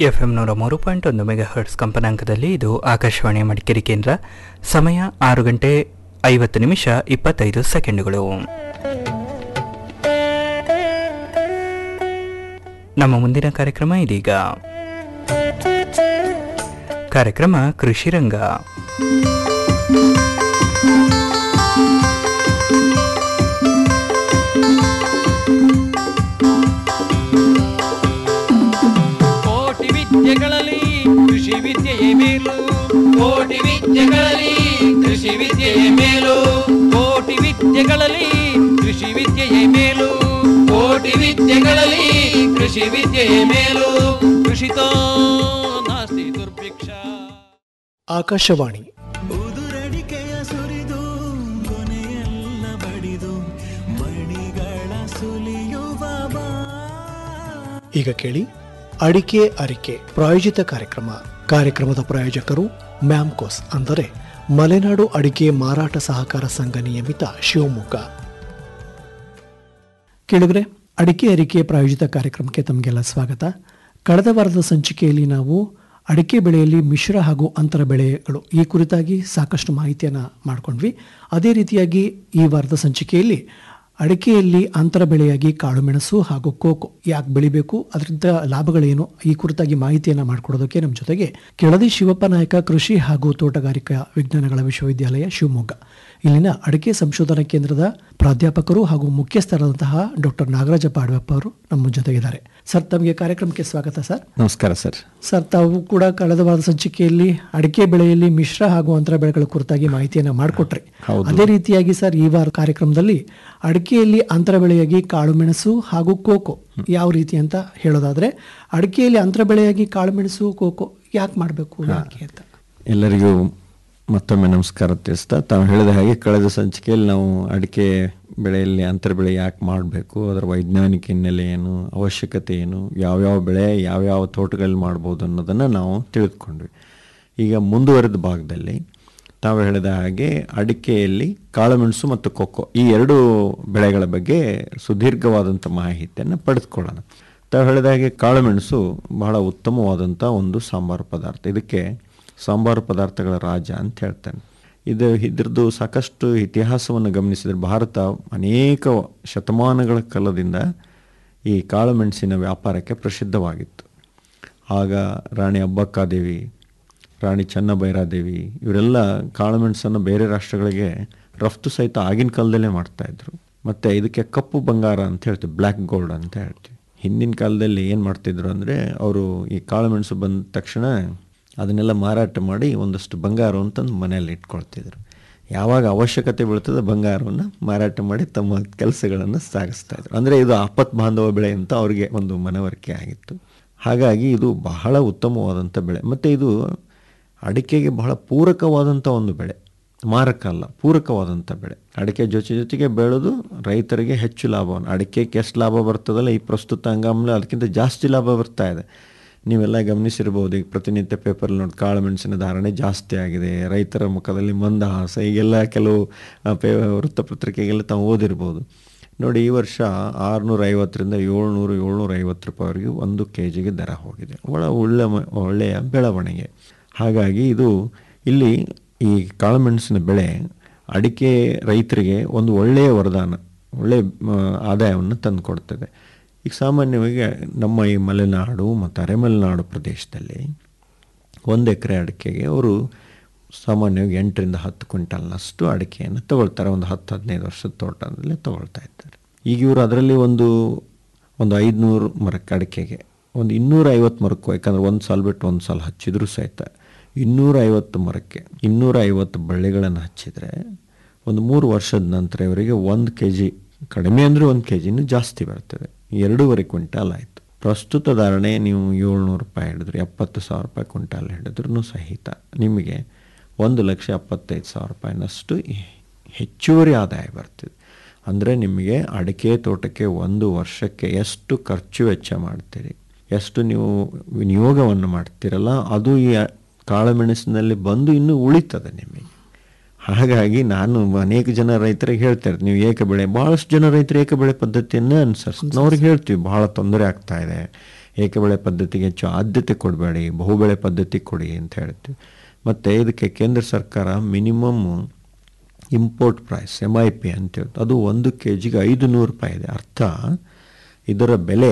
F M ನೂರ ಮೂರು point ಒಂದು ಮೆಗಾ ಹರ್ಟ್ಸ್ ಕಂಪನಾಂಕದಲ್ಲಿ ಇದು ಆಕಾಶವಾಣಿ ಮಡಿಕೇರಿ ಕೇಂದ್ರ ಸಮಯ ಆರು ಗಂಟೆ ಐವತ್ತು ನಿಮಿಷ ಇಪ್ಪತ್ತೈದು ಸೆಕೆಂಡುಗಳು ನಮ್ಮ ಮುಂದಿನ ಕಾರ್ಯಕ್ರಮ ಇದೀಗ ಕಾರ್ಯಕ್ರಮ ಕೃಷಿ ರಂಗ ಕೋಟಿ ವಿದ್ಯೆಗಳಲ್ಲಿ ಕೃಷಿ ವಿದ್ಯೆಯೇ ಮೇಲು ಕೋಟಿ ವಿದ್ಯೆಗಳಲ್ಲಿ ಕೃಷಿ ವಿದ್ಯೆಯೇ ಮೇಲು ಕೋಟಿ ವಿದ್ಯೆಗಳಲ್ಲಿ ಕೃಷಿ ವಿದ್ಯೆಯೇ ಮೇಲು ಕೋಟಿ ವಿದ್ಯೆಗಳಲ್ಲಿ ಕೃಷಿ ವಿದ್ಯೆಯೇ ಮೇಲು ಕೃಷಿತೋ ನಾಸ್ತಿ ದುರ್ಭಿಕ್ಷ ಆಕಾಶವಾಣಿ ಉದುರಡಿಕೆಯ ಸುರಿದು ಕೊನೆಯೆಲ್ಲ ಬಡಿದು ಮಣಿಗಳ ಸುಲಿಯುವ ಬಾ ಈಗ ಕೇಳಿ ಅಡಿಕೆ ಅರಿಕೆ ಪ್ರಾಯೋಜಿತ ಕಾರ್ಯಕ್ರಮ ಕಾರ್ಯಕ್ರಮದ ಪ್ರಾಯೋಜಕರು ಮ್ಯಾಮ್ಕೋಸ್ ಅಂದರೆ ಮಲೆನಾಡು ಅಡಿಕೆ ಮಾರಾಟ ಸಹಕಾರ ಸಂಘ ನಿಯಮಿತ ಶಿವಮೊಗ್ಗ ಕೇಳಿದ್ರೆ ಅಡಿಕೆ ಅರಿಕೆ ಪ್ರಾಯೋಜಿತ ಕಾರ್ಯಕ್ರಮಕ್ಕೆ ತಮಗೆಲ್ಲ ಸ್ವಾಗತ ಕಳೆದ ವಾರದ ಸಂಚಿಕೆಯಲ್ಲಿ ನಾವು ಅಡಿಕೆ ಬೆಳೆಯಲ್ಲಿ ಮಿಶ್ರ ಹಾಗೂ ಅಂತರ ಬೆಳೆಗಳು ಈ ಕುರಿತಾಗಿ ಸಾಕಷ್ಟು ಮಾಹಿತಿಯನ್ನು ಮಾಡಿಕೊಂಡ್ವಿ ಅದೇ ರೀತಿಯಾಗಿ ಈ ವಾರದ ಸಂಚಿಕೆಯಲ್ಲಿ ಅಡಿಕೆಯಲ್ಲಿ ಅಂತರ ಬೆಳೆಯಾಗಿ ಕಾಳುಮೆಣಸು ಹಾಗೂ ಕೋಕೋ ಯಾಕೆ ಬೆಳಿಬೇಕು ಅದರಿಂದ ಲಾಭಗಳೇನು ಈ ಕುರಿತಾಗಿ ಮಾಹಿತಿಯನ್ನು ಮಾಡಿಕೊಡೋದಕ್ಕೆ ನಮ್ಮ ಜೊತೆಗೆ ಕೆಳದಿ ಶಿವಪ್ಪ ನಾಯಕ ಕೃಷಿ ಹಾಗೂ ತೋಟಗಾರಿಕಾ ವಿಜ್ಞಾನಗಳ ವಿಶ್ವವಿದ್ಯಾಲಯ ಶಿವಮೊಗ್ಗ ಇಲ್ಲಿನ ಅಡಿಕೆ ಸಂಶೋಧನಾ ಕೇಂದ್ರದ ಪ್ರಾಧ್ಯಾಪಕರು ಹಾಗೂ ಮುಖ್ಯಸ್ಥರಾದಂತಹ ಡಾಕ್ಟರ್ ನಾಗರಾಜಪ್ಪ ಅಡವಪ್ಪ ಅವರು ನಮ್ಮ ಜೊತೆಗಿದ್ದಾರೆ ಸರ್ ತಮಗೆ ಕಾರ್ಯಕ್ರಮಕ್ಕೆ ಸ್ವಾಗತ ಸರ್ ನಮಸ್ಕಾರ ಸರ್ ಸರ್ ತಾವು ಕೂಡ ಕಳೆದ ವಾರದ ಸಂಚಿಕೆಯಲ್ಲಿ ಅಡಿಕೆ ಬೆಳೆಯಲ್ಲಿ ಮಿಶ್ರ ಹಾಗೂ ಅಂತರ ಬೆಳೆಗಳ ಕುರಿತಾಗಿ ಮಾಹಿತಿಯನ್ನ ಮಾಡಿಕೊಟ್ರಿ ಹೌದು. ಅದೇ ರೀತಿಯಾಗಿ ಸರ್ ಈ ವಾರ ಕಾರ್ಯಕ್ರಮದಲ್ಲಿ ಅಡಿಕೆಯಲ್ಲಿ ಅಂತರ ಬೆಳೆಯಾಗಿ ಕಾಳುಮೆಣಸು ಹಾಗೂ ಕೋಕೋ ಯಾವ ರೀತಿ ಅಂತ ಹೇಳೋದಾದ್ರೆ ಅಡಿಕೆಯಲ್ಲಿ ಅಂತರ ಬೆಳೆಯಾಗಿ ಕಾಳುಮೆಣಸು ಕೋಕೋ ಯಾಕೆ ಮಾಡಬೇಕು ಯಾಕೆ ಅಂತ ಎಲ್ಲರಿಗೂ ಮತ್ತೊಮ್ಮೆ ನಮಸ್ಕಾರ ತಿಳಿಸ್ತಾ ತಾವು ಹೇಳಿದ ಹಾಗೆ ಕಳೆದ ಸಂಚಿಕೆಯಲ್ಲಿ ನಾವು ಅಡಿಕೆ ಬೆಳೆಯಲ್ಲಿ ಅಂತರ ಬೆಳೆ ಯಾಕೆ ಮಾಡಬೇಕು ಅದರ ವೈಜ್ಞಾನಿಕ ಹಿನ್ನೆಲೆ ಏನು ಅವಶ್ಯಕತೆ ಏನು ಯಾವ್ಯಾವ ಬೆಳೆ ಯಾವ್ಯಾವ ತೋಟಗಳಲ್ಲಿ ಮಾಡ್ಬೋದು ಅನ್ನೋದನ್ನು ನಾವು ತಿಳಿದುಕೊಂಡ್ವಿ ಈಗ ಮುಂದುವರೆದ ಭಾಗದಲ್ಲಿ ತಾವು ಹೇಳಿದ ಹಾಗೆ ಅಡಿಕೆಯಲ್ಲಿ ಕಾಳುಮೆಣಸು ಮತ್ತು ಕೊಕ್ಕೋ ಈ ಎರಡು ಬೆಳೆಗಳ ಬಗ್ಗೆ ಸುದೀರ್ಘವಾದಂಥ ಮಾಹಿತಿಯನ್ನು ಪಡೆದುಕೊಳ್ಳೋಣ ತಾವು ಹೇಳಿದ ಹಾಗೆ ಕಾಳುಮೆಣಸು ಬಹಳ ಉತ್ತಮವಾದಂಥ ಒಂದು ಸಾಂಬಾರು ಪದಾರ್ಥ ಇದಕ್ಕೆ ಸಾಂಬಾರು ಪದಾರ್ಥಗಳ ರಾಜ ಅಂತ ಹೇಳ್ತಾನೆ ಇದು ಇದ್ರದ್ದು ಸಾಕಷ್ಟು ಇತಿಹಾಸವನ್ನು ಗಮನಿಸಿದರೆ ಭಾರತ ಅನೇಕ ಶತಮಾನಗಳ ಕಾಲದಿಂದ ಈ ಕಾಳುಮೆಣಸಿನ ವ್ಯಾಪಾರಕ್ಕೆ ಪ್ರಸಿದ್ಧವಾಗಿತ್ತು ಆಗ ರಾಣಿ ಅಬ್ಬಕ್ಕಾದೇವಿ ರಾಣಿ ಚೆನ್ನಭೈರಾದೇವಿ ಇವರೆಲ್ಲ ಕಾಳುಮೆಣಸನ್ನು ಬೇರೆ ರಾಷ್ಟ್ರಗಳಿಗೆ ರಫ್ತು ಸಹಿತ ಆಗಿನ ಕಾಲದಲ್ಲೇ ಮಾಡ್ತಾಯಿದ್ರು ಮತ್ತು ಇದಕ್ಕೆ ಕಪ್ಪು ಬಂಗಾರ ಅಂತ ಹೇಳ್ತೀವಿ ಬ್ಲ್ಯಾಕ್ ಗೋಲ್ಡ್ ಅಂತ ಹೇಳ್ತೀವಿ ಹಿಂದಿನ ಕಾಲದಲ್ಲಿ ಏನು ಮಾಡ್ತಿದ್ರು ಅಂದರೆ ಅವರು ಈ ಕಾಳುಮೆಣಸು ಬಂದ ತಕ್ಷಣ ಅದನ್ನೆಲ್ಲ ಮಾರಾಟ ಮಾಡಿ ಒಂದಷ್ಟು ಬಂಗಾರ ಅಂತಂದು ಮನೆಯಲ್ಲಿ ಇಟ್ಕೊಳ್ತಿದ್ರು ಯಾವಾಗ ಅವಶ್ಯಕತೆ ಬೀಳ್ತದೆ ಬಂಗಾರವನ್ನು ಮಾರಾಟ ಮಾಡಿ ತಮ್ಮ ಕೆಲಸಗಳನ್ನು ಸಾಗಿಸ್ತಾ ಇದ್ರು ಅಂದರೆ ಇದು ಆಪತ್ ಬಾಂಧವ ಬೆಳೆ ಅಂತ ಅವರಿಗೆ ಒಂದು ಮನವರಿಕೆ ಆಗಿತ್ತು ಹಾಗಾಗಿ ಇದು ಬಹಳ ಉತ್ತಮವಾದಂಥ ಬೆಳೆ ಮತ್ತು ಇದು ಅಡಿಕೆಗೆ ಬಹಳ ಪೂರಕವಾದಂಥ ಒಂದು ಬೆಳೆ ಮಾರಕ ಅಲ್ಲ ಪೂರಕವಾದಂಥ ಬೆಳೆ ಅಡಿಕೆ ಜೊತೆ ಜೊತೆಗೆ ಬೆಳೆದು ರೈತರಿಗೆ ಹೆಚ್ಚು ಲಾಭವನ್ನು ಅಡಿಕೆಗೆ ಎಷ್ಟು ಲಾಭ ಬರ್ತದಲ್ಲ ಈ ಪ್ರಸ್ತುತ ಹಂಗಾಮಲ್ಲಿ ಅದಕ್ಕಿಂತ ಜಾಸ್ತಿ ಲಾಭ ಬರ್ತಾ ಇದೆ ನೀವೆಲ್ಲ ಗಮನಿಸಿರ್ಬೋದು ಈಗ ಪ್ರತಿನಿತ್ಯ ಪೇಪರ್ ನೋಡಿ ಕಾಳುಮೆಣಸಿನ ಧಾರಣೆ ಜಾಸ್ತಿ ಆಗಿದೆ ರೈತರ ಮುಖದಲ್ಲಿ ಮಂದಹಾಸ ಈಗೆಲ್ಲ ಕೆಲವು ಆ, ಪೇ ವೃತ್ತಪತ್ರಿಕೆಗೆಲ್ಲ ತಾವು ಓದಿರ್ಬೋದು ನೋಡಿ ಈ ವರ್ಷ ಆರುನೂರ ಐವತ್ತರಿಂದ ಏಳ್ನೂರು ಏಳ್ನೂರ ಐವತ್ತು ರೂಪಾಯಿವರೆಗೆ ಒಂದು ಕೆ ಜಿಗೆ ದರ ಹೋಗಿದೆ ಒಳ ಒಳ್ಳೆ ಮ- ಒಳ್ಳೆಯ ಬೆಳವಣಿಗೆ ಹಾಗಾಗಿ ಇದು ಇಲ್ಲಿ ಈ ಕಾಳುಮೆಣಸಿನ ಬೆಳೆ ಅಡಿಕೆ ರೈತರಿಗೆ ಒಂದು ಒಳ್ಳೆಯ ವರದಾನ ಒಳ್ಳೆಯ ಮ, ಆದಾಯವನ್ನು ತಂದುಕೊಡ್ತದೆ ಈಗ ಸಾಮಾನ್ಯವಾಗಿ ನಮ್ಮ ಈ ಮಲೆನಾಡು ಮತ್ತು ಅರೆಮಲೆನಾಡು ಪ್ರದೇಶದಲ್ಲಿ ಒಂದು ಎಕರೆ ಅಡಿಕೆಗೆ ಅವರು ಸಾಮಾನ್ಯವಾಗಿ ಎಂಟರಿಂದ ಹತ್ತು ಕ್ವಿಂಟಲ್ನಷ್ಟು ಅಡಿಕೆಯನ್ನು ತಗೊಳ್ತಾರೆ ಒಂದು ಹತ್ತು ಹದಿನೈದು ವರ್ಷದ ತೋಟದಲ್ಲಿ ತಗೊಳ್ತಾ ಇದ್ದಾರೆ ಈಗ ಇವರು ಅದರಲ್ಲಿ ಒಂದು ಒಂದು ಐದುನೂರು ಮರಕ್ಕೆ ಅಡಿಕೆಗೆ ಒಂದು ಇನ್ನೂರ ಐವತ್ತು ಮರಕ್ಕೂ ಯಾಕಂದರೆ ಒಂದು ಸಾಲ ಬಿಟ್ಟು ಒಂದು ಸಾಲ ಹಚ್ಚಿದ್ರು ಸಹಿತ ಇನ್ನೂರ ಐವತ್ತು ಮರಕ್ಕೆ ಇನ್ನೂರ ಐವತ್ತು ಬಳ್ಳಿಗಳನ್ನು ಹಚ್ಚಿದರೆ ಒಂದು ಮೂರು ವರ್ಷದ ನಂತರ ಇವರಿಗೆ ಒಂದು ಕೆ ಜಿ ಕಡಿಮೆ ಅಂದರೆ ಒಂದು ಕೆ ಜಿನೂ ಜಾಸ್ತಿ ಬರ್ತದೆ ಎರಡೂವರೆ ಕ್ವಿಂಟಾಲ್ ಆಯಿತು ಪ್ರಸ್ತುತ ಧಾರಣೆ ನೀವು ಏಳ್ನೂರು ರೂಪಾಯಿ ಹಿಡಿದ್ರು ಎಪ್ಪತ್ತು ಸಾವಿರ ರೂಪಾಯಿ ಕ್ವಿಂಟಾಲ್ ಹಿಡಿದ್ರೂ ಸಹಿತ ನಿಮಗೆ ಒಂದು ಲಕ್ಷ ಎಪ್ಪತ್ತೈದು ಸಾವಿರ ರೂಪಾಯಿನಷ್ಟು ಹೆಚ್ಚುವರಿ ಆದಾಯ ಬರ್ತದೆ ಅಂದರೆ ನಿಮಗೆ ಅಡಿಕೆ ತೋಟಕ್ಕೆ ಒಂದು ವರ್ಷಕ್ಕೆ ಎಷ್ಟು ಖರ್ಚು ವೆಚ್ಚ ಮಾಡ್ತೀರಿ ಎಷ್ಟು ನೀವು ವಿನಿಯೋಗವನ್ನು ಮಾಡ್ತೀರಲ್ಲ ಅದು ಈ ಕಾಳುಮೆಣಸಿನಲ್ಲಿ ಬಂದು ಇನ್ನೂ ಉಳಿತದೆ ನಿಮಗೆ ಹಾಗಾಗಿ ನಾನು ಅನೇಕ ಜನ ರೈತರಿಗೆ ಹೇಳ್ತಾರೆ ನೀವು ಏಕ ಬೆಳೆ ಭಾಳಷ್ಟು ಜನ ರೈತರು ಏಕ ಬೆಳೆ ಪದ್ಧತಿಯನ್ನೇ ಅನುಸರಿಸ್ತಾರೆ ಅವ್ರಿಗೆ ಹೇಳ್ತೀವಿ ಭಾಳ ತೊಂದರೆ ಆಗ್ತಾ ಇದೆ ಏಕಬೆಳೆ ಪದ್ಧತಿಗೆ ಹೆಚ್ಚು ಆದ್ಯತೆ ಕೊಡಬೇಡಿ ಬಹುಬೆಳೆ ಪದ್ಧತಿ ಕೊಡಿ ಅಂತ ಹೇಳ್ತೀವಿ ಮತ್ತು ಇದಕ್ಕೆ ಕೇಂದ್ರ ಸರ್ಕಾರ minimum import price M I P ಅಂತ ಹೇಳ್ತು ಅದು ಒಂದು ಕೆ ಜಿಗೆ ಐದು ನೂರು ರೂಪಾಯಿ ಇದೆ ಅರ್ಥ ಇದರ ಬೆಲೆ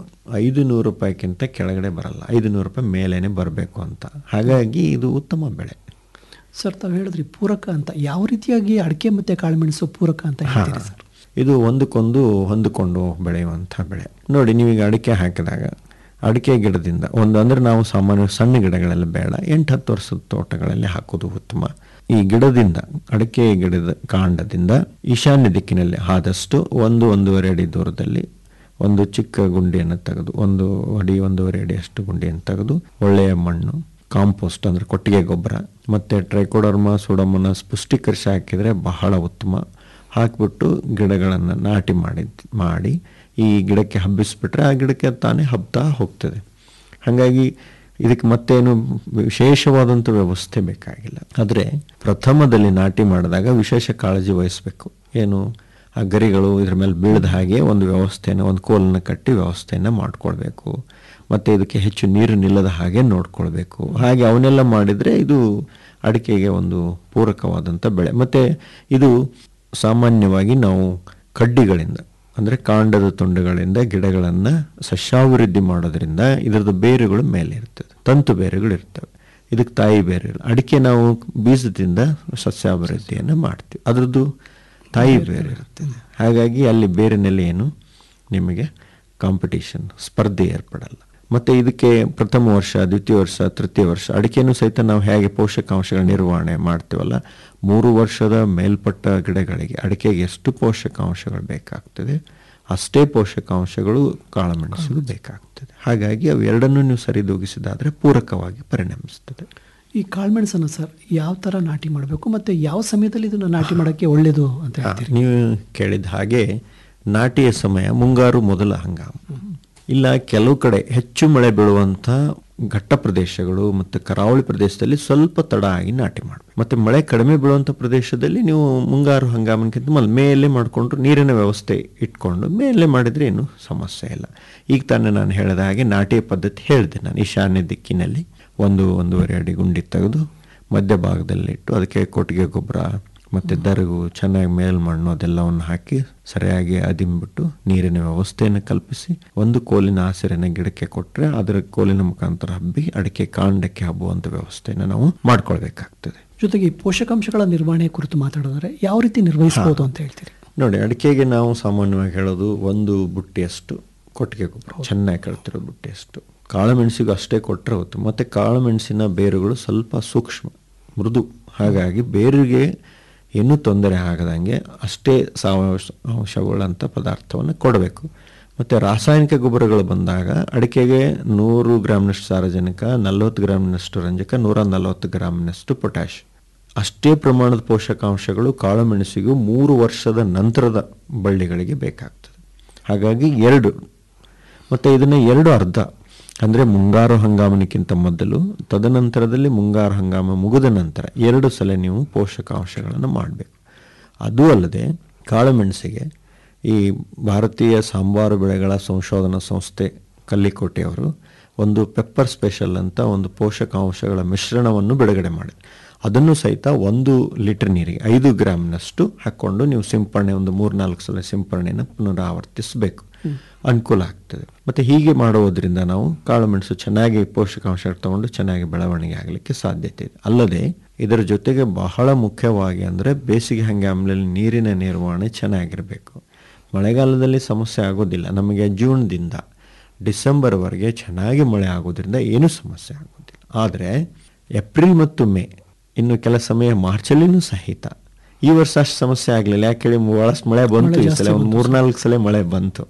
ಐದು ನೂರು ರೂಪಾಯಿಗಿಂತ ಕೆಳಗಡೆ ಬರಲ್ಲ ಐದು ನೂರು ರೂಪಾಯಿ ಮೇಲೇ ಬರಬೇಕು ಅಂತ ಹಾಗಾಗಿ ಇದು ಉತ್ತಮ ಬೆಳೆ ಸರ್ ತಾವು ಹೇಳಿದ್ರಿ ಪೂರಕ ಅಂತ ಯಾವ ರೀತಿಯಾಗಿ ಅಡಿಕೆ ಮತ್ತು ಕಾಳುಮೆಣಸು ಪೂರಕ ಅಂತ ಹೇಳ್ತೀರಿ ಸರ್ ಇದು ಒಂದಕ್ಕೊಂದು ಹೊಂದಿಕೊಂಡು ಬೆಳೆಯುವಂಥ ಬೆಳೆ ನೋಡಿ ನೀವೀಗ ಅಡಿಕೆ ಹಾಕಿದಾಗ ಅಡಿಕೆ ಗಿಡದಿಂದ ಒಂದು ಅಂದರೆ ನಾವು ಸಾಮಾನ್ಯ ಸಣ್ಣ ಗಿಡಗಳೆಲ್ಲ ಬೇಡ ಎಂಟು ಹತ್ತು ವರ್ಷದ ತೋಟಗಳಲ್ಲಿ ಹಾಕೋದು ಉತ್ತಮ ಈ ಗಿಡದಿಂದ ಅಡಿಕೆ ಗಿಡದ ಕಾಂಡದಿಂದ ಈಶಾನ್ಯ ದಿಕ್ಕಿನಲ್ಲಿ ಆದಷ್ಟು ಒಂದು ಒಂದೂವರೆ ಅಡಿ ದೂರದಲ್ಲಿ ಒಂದು ಚಿಕ್ಕ ಗುಂಡಿಯನ್ನು ತೆಗೆದು ಒಂದು ಅಡಿ ಒಂದೂವರೆ ಅಡಿ ಅಷ್ಟು ಗುಂಡಿಯನ್ನು ತೆಗೆದು ಒಳ್ಳೆಯ ಮಣ್ಣು ಕಾಂಪೋಸ್ಟ್ ಅಂದರೆ ಕೊಟ್ಟಿಗೆ ಗೊಬ್ಬರ ಮತ್ತು ಟ್ರೈಕೋಡರ್ಮ ಸುಡಮನಸ್ ಪುಷ್ಟೀಕರಿಸಿ ಹಾಕಿದರೆ ಬಹಳ ಉತ್ತಮ ಹಾಕಿಬಿಟ್ಟು ಗಿಡಗಳನ್ನು ನಾಟಿ ಮಾಡಿ ಮಾಡಿ ಈ ಗಿಡಕ್ಕೆ ಹಬ್ಬಿಸ್ಬಿಟ್ರೆ ಆ ಗಿಡಕ್ಕೆ ತಾನೇ ಹಬ್ತಾ ಹೋಗ್ತದೆ ಹಾಗಾಗಿ ಇದಕ್ಕೆ ಮತ್ತೇನು ವಿಶೇಷವಾದಂಥ ವ್ಯವಸ್ಥೆ ಬೇಕಾಗಿಲ್ಲ ಆದರೆ ಪ್ರಥಮದಲ್ಲಿ ನಾಟಿ ಮಾಡಿದಾಗ ವಿಶೇಷ ಕಾಳಜಿ ವಹಿಸಬೇಕು ಏನು ಆ ಗರಿಗಳು ಇದ್ರ ಮೇಲೆ ಬೀಳದ ಹಾಗೆ ಒಂದು ವ್ಯವಸ್ಥೆಯನ್ನು ಒಂದು ಕೋಲನ್ನು ಕಟ್ಟಿ ವ್ಯವಸ್ಥೆಯನ್ನು ಮಾಡಿಕೊಳ್ಬೇಕು ಮತ್ತು ಇದಕ್ಕೆ ಹೆಚ್ಚು ನೀರು ನಿಲ್ಲದ ಹಾಗೆ ನೋಡ್ಕೊಳ್ಬೇಕು ಹಾಗೆ ಅವನ್ನೆಲ್ಲ ಮಾಡಿದರೆ ಇದು ಅಡಿಕೆಗೆ ಒಂದು ಪೂರಕವಾದಂಥ ಬೆಳೆ ಮತ್ತು ಇದು ಸಾಮಾನ್ಯವಾಗಿ ನಾವು ಕಡ್ಡಿಗಳಿಂದ ಅಂದರೆ ಕಾಂಡದ ತುಂಡುಗಳಿಂದ ಗಿಡಗಳನ್ನು ಸಸ್ಯಾಭಿವೃದ್ಧಿ ಮಾಡೋದ್ರಿಂದ ಇದರದ್ದು ಬೇರುಗಳು ಮೇಲೆ ಇರ್ತದೆ ತಂತು ಬೇರುಗಳು ಇರ್ತವೆ ಇದಕ್ಕೆ ತಾಯಿ ಬೇರು ಇಲ್ಲ ಅಡಿಕೆ ನಾವು ಬೀಜದಿಂದ ಸಸ್ಯಾಭಿವೃದ್ಧಿಯನ್ನು ಮಾಡ್ತೀವಿ ಅದರದ್ದು ತಾಯಿ ಬೇರು ಇರ್ತದೆ ಹಾಗಾಗಿ ಅಲ್ಲಿ ಬೇರಿನಲ್ಲಿ ಏನು ನಿಮಗೆ ಕಾಂಪಿಟೇಷನ್ ಸ್ಪರ್ಧೆ ಏರ್ಪಡಲ್ಲ ಮತ್ತು ಇದಕ್ಕೆ ಪ್ರಥಮ ವರ್ಷ ದ್ವಿತೀಯ ವರ್ಷ ತೃತೀಯ ವರ್ಷ ಅಡಿಕೆನೂ ಸಹಿತ ನಾವು ಹೇಗೆ ಪೋಷಕಾಂಶಗಳ ನಿರ್ವಹಣೆ ಮಾಡ್ತೀವಲ್ಲ ಮೂರು ವರ್ಷದ ಮೇಲ್ಪಟ್ಟ ಗಿಡಗಳಿಗೆ ಅಡಿಕೆಗೆ ಎಷ್ಟು ಪೋಷಕಾಂಶಗಳು ಬೇಕಾಗ್ತದೆ ಅಷ್ಟೇ ಪೋಷಕಾಂಶಗಳು ಕಾಳುಮೆಣಸಿಗೂ ಬೇಕಾಗ್ತದೆ ಹಾಗಾಗಿ ಅವೆರಡನ್ನೂ ನೀವು ಸರಿದೂಗಿಸಿದಾದರೆ ಪೂರಕವಾಗಿ ಪರಿಣಮಿಸ್ತದೆ ಈ ಕಾಳುಮೆಣಸನ್ನು ಸರ್ ಯಾವ ಥರ ನಾಟಿ ಮಾಡಬೇಕು ಮತ್ತು ಯಾವ ಸಮಯದಲ್ಲಿ ಇದನ್ನು ನಾಟಿ ಮಾಡೋಕ್ಕೆ ಒಳ್ಳೆಯದು ಅಂತ ಹೇಳ್ತೀರಿ ನೀವು ಕೇಳಿದ ಹಾಗೆ ನಾಟಿಯ ಸಮಯ ಮುಂಗಾರು ಮೊದಲ ಹಂಗಾಮು ಇಲ್ಲ ಕೆಲವು ಕಡೆ ಹೆಚ್ಚು ಮಳೆ ಬೀಳುವಂಥ ಘಟ್ಟ ಪ್ರದೇಶಗಳು ಮತ್ತು ಕರಾವಳಿ ಪ್ರದೇಶದಲ್ಲಿ ಸ್ವಲ್ಪ ತಡ ಆಗಿ ನಾಟಿ ಮಾಡಬೇಕು ಮತ್ತು ಮಳೆ ಕಡಿಮೆ ಬೀಳುವಂಥ ಪ್ರದೇಶದಲ್ಲಿ ನೀವು ಮುಂಗಾರು ಹಂಗಾಮಿನಕ್ಕಿಂತ ಮೊದಲು ಮೇಲೆ ಮಾಡಿಕೊಂಡು ನೀರಿನ ವ್ಯವಸ್ಥೆ ಇಟ್ಕೊಂಡು ಮೇಲೆ ಮಾಡಿದರೆ ಏನು ಸಮಸ್ಯೆ ಇಲ್ಲ ಈಗ ತಾನೇ ನಾನು ಹೇಳಿದ ಹಾಗೆ ನಾಟಿಯ ಪದ್ಧತಿ ಹೇಳಿದೆ ನಾನು ಈಶಾನ್ಯ ದಿಕ್ಕಿನಲ್ಲಿ ಒಂದು ಒಂದೂವರೆ ಅಡಿ ಗುಂಡಿ ತೆಗೆದು ಮಧ್ಯಭಾಗದಲ್ಲಿಟ್ಟು ಅದಕ್ಕೆ ಕೊಟ್ಟಿಗೆ ಗೊಬ್ಬರ ಮತ್ತು ದರಗು ಚೆನ್ನಾಗಿ ಮೇಲ್ಮಣ್ಣು ಅದೆಲ್ಲವನ್ನು ಹಾಕಿ ಸರಿಯಾಗಿ ಅದಿಂಬಿಟ್ಟು ನೀರಿನ ವ್ಯವಸ್ಥೆಯನ್ನು ಕಲ್ಪಿಸಿ ಒಂದು ಕೋಲಿನ ಆಸರೆನ ಗಿಡಕ್ಕೆ ಕೊಟ್ಟರೆ ಅದರ ಕೋಲಿನ ಮುಖಾಂತರ ಹಬ್ಬಿ ಅಡಿಕೆ ಕಾಂಡಕ್ಕೆ ಹಬ್ಬುವಂಥ ವ್ಯವಸ್ಥೆಯನ್ನು ನಾವು ಮಾಡ್ಕೊಳ್ಬೇಕಾಗ್ತದೆ ಜೊತೆಗೆ ಈ ಪೋಷಕಾಂಶಗಳ ನಿರ್ವಹಣೆ ಕುರಿತು ಮಾತಾಡಿದ್ರೆ ಯಾವ ರೀತಿ ನಿರ್ವಹಿಸಬಹುದು ಅಂತ ಹೇಳ್ತೀರಿ ನೋಡಿ ಅಡಿಕೆಗೆ ನಾವು ಸಾಮಾನ್ಯವಾಗಿ ಹೇಳೋದು ಒಂದು ಬುಟ್ಟಿಯಷ್ಟು ಕೊಟ್ಟಿಗೆ ಗೊಬ್ಬರ ಚೆನ್ನಾಗಿ ಕಳ್ತಿರೋ ಬುಟ್ಟಿಯಷ್ಟು ಕಾಳುಮೆಣಸಿಗೂ ಅಷ್ಟೇ ಕೊಟ್ಟರೆ ಹೊತ್ತು ಮತ್ತು ಕಾಳುಮೆಣಸಿನ ಬೇರುಗಳು ಸ್ವಲ್ಪ ಸೂಕ್ಷ್ಮ ಮೃದು ಹಾಗಾಗಿ ಬೇರಿಗೆ ಏನೂ ತೊಂದರೆ ಆಗದಂಗೆ ಅಷ್ಟೇ ಸಾವಯವ ಅಂಶಗಳಂಥ ಪದಾರ್ಥವನ್ನು ಕೊಡಬೇಕು ಮತ್ತು ರಾಸಾಯನಿಕ ಗೊಬ್ಬರಗಳು ಬಂದಾಗ ಅಡಿಕೆಗೆ ನೂರು ಗ್ರಾಮ್ನಷ್ಟು ಸಾರಜನಕ ನಲವತ್ತು ಗ್ರಾಮ್ನಷ್ಟು ರಂಜಕ ನೂರ ನಲವತ್ತು ಗ್ರಾಮ್ನಷ್ಟು ಪೊಟ್ಯಾಶ್ ಅಷ್ಟೇ ಪ್ರಮಾಣದ ಪೋಷಕಾಂಶಗಳು ಕಾಳುಮೆಣಸಿಗೂ ಮೂರು ವರ್ಷದ ನಂತರದ ಬಳ್ಳಿಗಳಿಗೆ ಬೇಕಾಗ್ತದೆ ಹಾಗಾಗಿ ಎರಡು ಮತ್ತು ಇದನ್ನು ಎರಡು ಅರ್ಧ ಅಂದರೆ ಮುಂಗಾರು ಹಂಗಾಮನಕ್ಕಿಂತ ಮೊದಲು ತದನಂತರದಲ್ಲಿ ಮುಂಗಾರು ಹಂಗಾಮ ಮುಗಿದ ನಂತರ ಎರಡು ಸಲ ನೀವು ಪೋಷಕಾಂಶಗಳನ್ನು ಮಾಡಬೇಕು ಅದೂ ಅಲ್ಲದೆ ಕಾಳುಮೆಣಸಿಗೆ ಈ ಭಾರತೀಯ ಸಾಂಬಾರು ಬೆಳೆಗಳ ಸಂಶೋಧನಾ ಸಂಸ್ಥೆ ಕಲ್ಲಿಕೋಟೆಯವರು ಒಂದು ಪೆಪ್ಪರ್ ಸ್ಪೆಷಲ್ ಅಂತ ಒಂದು ಪೋಷಕಾಂಶಗಳ ಮಿಶ್ರಣವನ್ನು ಬಿಡುಗಡೆ ಮಾಡಿದೆ ಅದನ್ನು ಸಹಿತ ಒಂದು ಲೀಟರ್ ನೀರಿಗೆ ಐದು ಗ್ರಾಮ್ನಷ್ಟು ಹಾಕ್ಕೊಂಡು ನೀವು ಸಿಂಪರಣೆ ಒಂದು ಮೂರ್ನಾಲ್ಕು ಸಲ ಸಿಂಪರಣೆಯನ್ನು ಪುನರಾವರ್ತಿಸಬೇಕು ಅನುಕೂಲ ಆಗ್ತದೆ ಮತ್ತು ಹೀಗೆ ಮಾಡುವುದರಿಂದ ನಾವು ಕಾಳುಮೆಣಸು ಚೆನ್ನಾಗಿ ಪೋಷಕಾಂಶ ತಗೊಂಡು ಚೆನ್ನಾಗಿ ಬೆಳವಣಿಗೆ ಆಗಲಿಕ್ಕೆ ಸಾಧ್ಯತೆ ಇದೆ ಅಲ್ಲದೆ ಇದರ ಜೊತೆಗೆ ಬಹಳ ಮುಖ್ಯವಾಗಿ ಅಂದರೆ ಬೇಸಿಗೆ ಹಂಗಾಮಿನಲ್ಲಿ ನೀರಿನ ನಿರ್ವಹಣೆ ಚೆನ್ನಾಗಿರಬೇಕು ಮಳೆಗಾಲದಲ್ಲಿ ಸಮಸ್ಯೆ ಆಗೋದಿಲ್ಲ ನಮಗೆ ಜೂನ್ದಿಂದ ಡಿಸೆಂಬರ್ವರೆಗೆ ಚೆನ್ನಾಗಿ ಮಳೆ ಆಗೋದ್ರಿಂದ ಏನೂ ಸಮಸ್ಯೆ ಆಗೋದಿಲ್ಲ ಆದರೆ ಏಪ್ರಿಲ್ ಮತ್ತು ಮೇ ಇನ್ನು ಕೆಲ ಸಮಯ ಮಾರ್ಚಲ್ಲಿನೂ ಸಹಿತ ಈ ವರ್ಷ ಅಷ್ಟು ಸಮಸ್ಯೆ ಆಗಲಿಲ್ಲ ಯಾಕೆ ಹೇಳಿ ಭಾಳಷ್ಟು ಮಳೆ ಬಂತು ಈ ಸಲ ಒಂದು ಮೂರ್ನಾಲ್ಕು ಸಲ ಮಳೆ ಬಂತು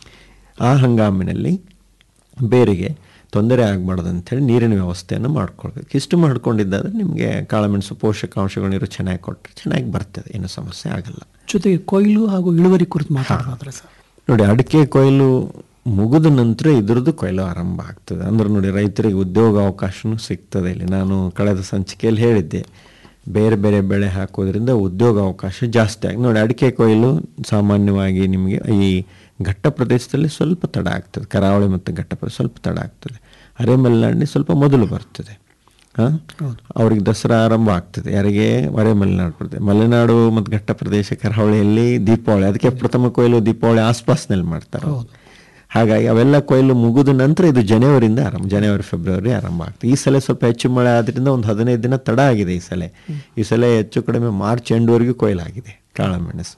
ಆ ಹಂಗಾಮಿನಲ್ಲಿ ಬೇರಿಗೆ ತೊಂದರೆ ಆಗಬಾರ್ದು ಅಂತೇಳಿ ನೀರಿನ ವ್ಯವಸ್ಥೆಯನ್ನು ಮಾಡ್ಕೊಳ್ಬೇಕು ಇಷ್ಟು ಮಾಡ್ಕೊಂಡಿದ್ದಾದ್ರೆ ನಿಮಗೆ ಕಾಳುಮೆಣಸು ಪೋಷಕಾಂಶಗಳು ನೀರು ಚೆನ್ನಾಗಿ ಕೊಟ್ಟರೆ ಚೆನ್ನಾಗಿ ಬರ್ತದೆ ಏನು ಸಮಸ್ಯೆ ಆಗಲ್ಲ ಜೊತೆಗೆ ಕೊಯ್ಲು ಹಾಗೂ ಇಳುವರಿ ಕುರಿತು ಮಾತಾಡೋದಾದ್ರೆ ಸರ್ ನೋಡಿ ಅಡಿಕೆ ಕೊಯ್ಲು ಮುಗಿದ ನಂತರ ಇದ್ರದ್ದು ಕೊಯ್ಲು ಆರಂಭ ಆಗ್ತದೆ ಅಂದ್ರೆ ನೋಡಿ ರೈತರಿಗೆ ಉದ್ಯೋಗ ಅವಕಾಶನೂ ಸಿಗ್ತದೆ ಇಲ್ಲಿ ನಾನು ಕಳೆದ ಸಂಚಿಕೆಯಲ್ಲಿ ಹೇಳಿದ್ದೆ ಬೇರೆ ಬೇರೆ ಬೆಳೆ ಹಾಕೋದ್ರಿಂದ ಉದ್ಯೋಗ ಅವಕಾಶ ಜಾಸ್ತಿ ಆಗಿ ನೋಡಿ ಅಡಿಕೆ ಕೊಯ್ಲು ಸಾಮಾನ್ಯವಾಗಿ ನಿಮಗೆ ಈ ಘಟ್ಟ ಪ್ರದೇಶದಲ್ಲಿ ಸ್ವಲ್ಪ ತಡ ಆಗ್ತದೆ ಕರಾವಳಿ ಮತ್ತು ಘಟ್ಟ ಪ್ರದೇಶ ಸ್ವಲ್ಪ ತಡ ಆಗ್ತದೆ ಅರೆ ಮಲೆನಾಡಿನ ಸ್ವಲ್ಪ ಮೊದಲು ಬರ್ತದೆ ಹಾಂ ಅವ್ರಿಗೆ ದಸರಾ ಆರಂಭ ಆಗ್ತದೆ ಯಾರಿಗೆ ಅರೆ ಮಲೆನಾಡು ಪ್ರದೇಶ ಮಲೆನಾಡು ಮತ್ತು ಘಟ್ಟ ಪ್ರದೇಶ ಕರಾವಳಿಯಲ್ಲಿ ದೀಪಾವಳಿ ಅದಕ್ಕೆ ಪ್ರಥಮ ಕೊಯ್ಲು ದೀಪಾವಳಿ ಆಸ್ಪಾಸ್ನಲ್ಲಿ ಮಾಡ್ತಾರೆ ಅವ್ರು. ಹಾಗಾಗಿ ಅವೆಲ್ಲ ಕೊಯ್ಲು ಮುಗಿದ ನಂತರ ಇದು ಜನವರಿಯಿಂದ ಆರಂಭ ಜನವರಿ ಫೆಬ್ರವರಿ ಆರಂಭ ಆಗ್ತದೆ ಈ ಸಲ ಸ್ವಲ್ಪ ಹೆಚ್ಚು ಮಳೆ ಆದ್ರಿಂದ ಒಂದು ಹದಿನೈದು ದಿನ ತಡ ಆಗಿದೆ ಈ ಸಲ ಈ ಸಲ ಹೆಚ್ಚು ಕಡಿಮೆ ಮಾರ್ಚ್ ಎಂಡ್ವರೆಗೂ ಕೊಯ್ಲಾಗಿದೆ ಕಾಳಮೆಣಸು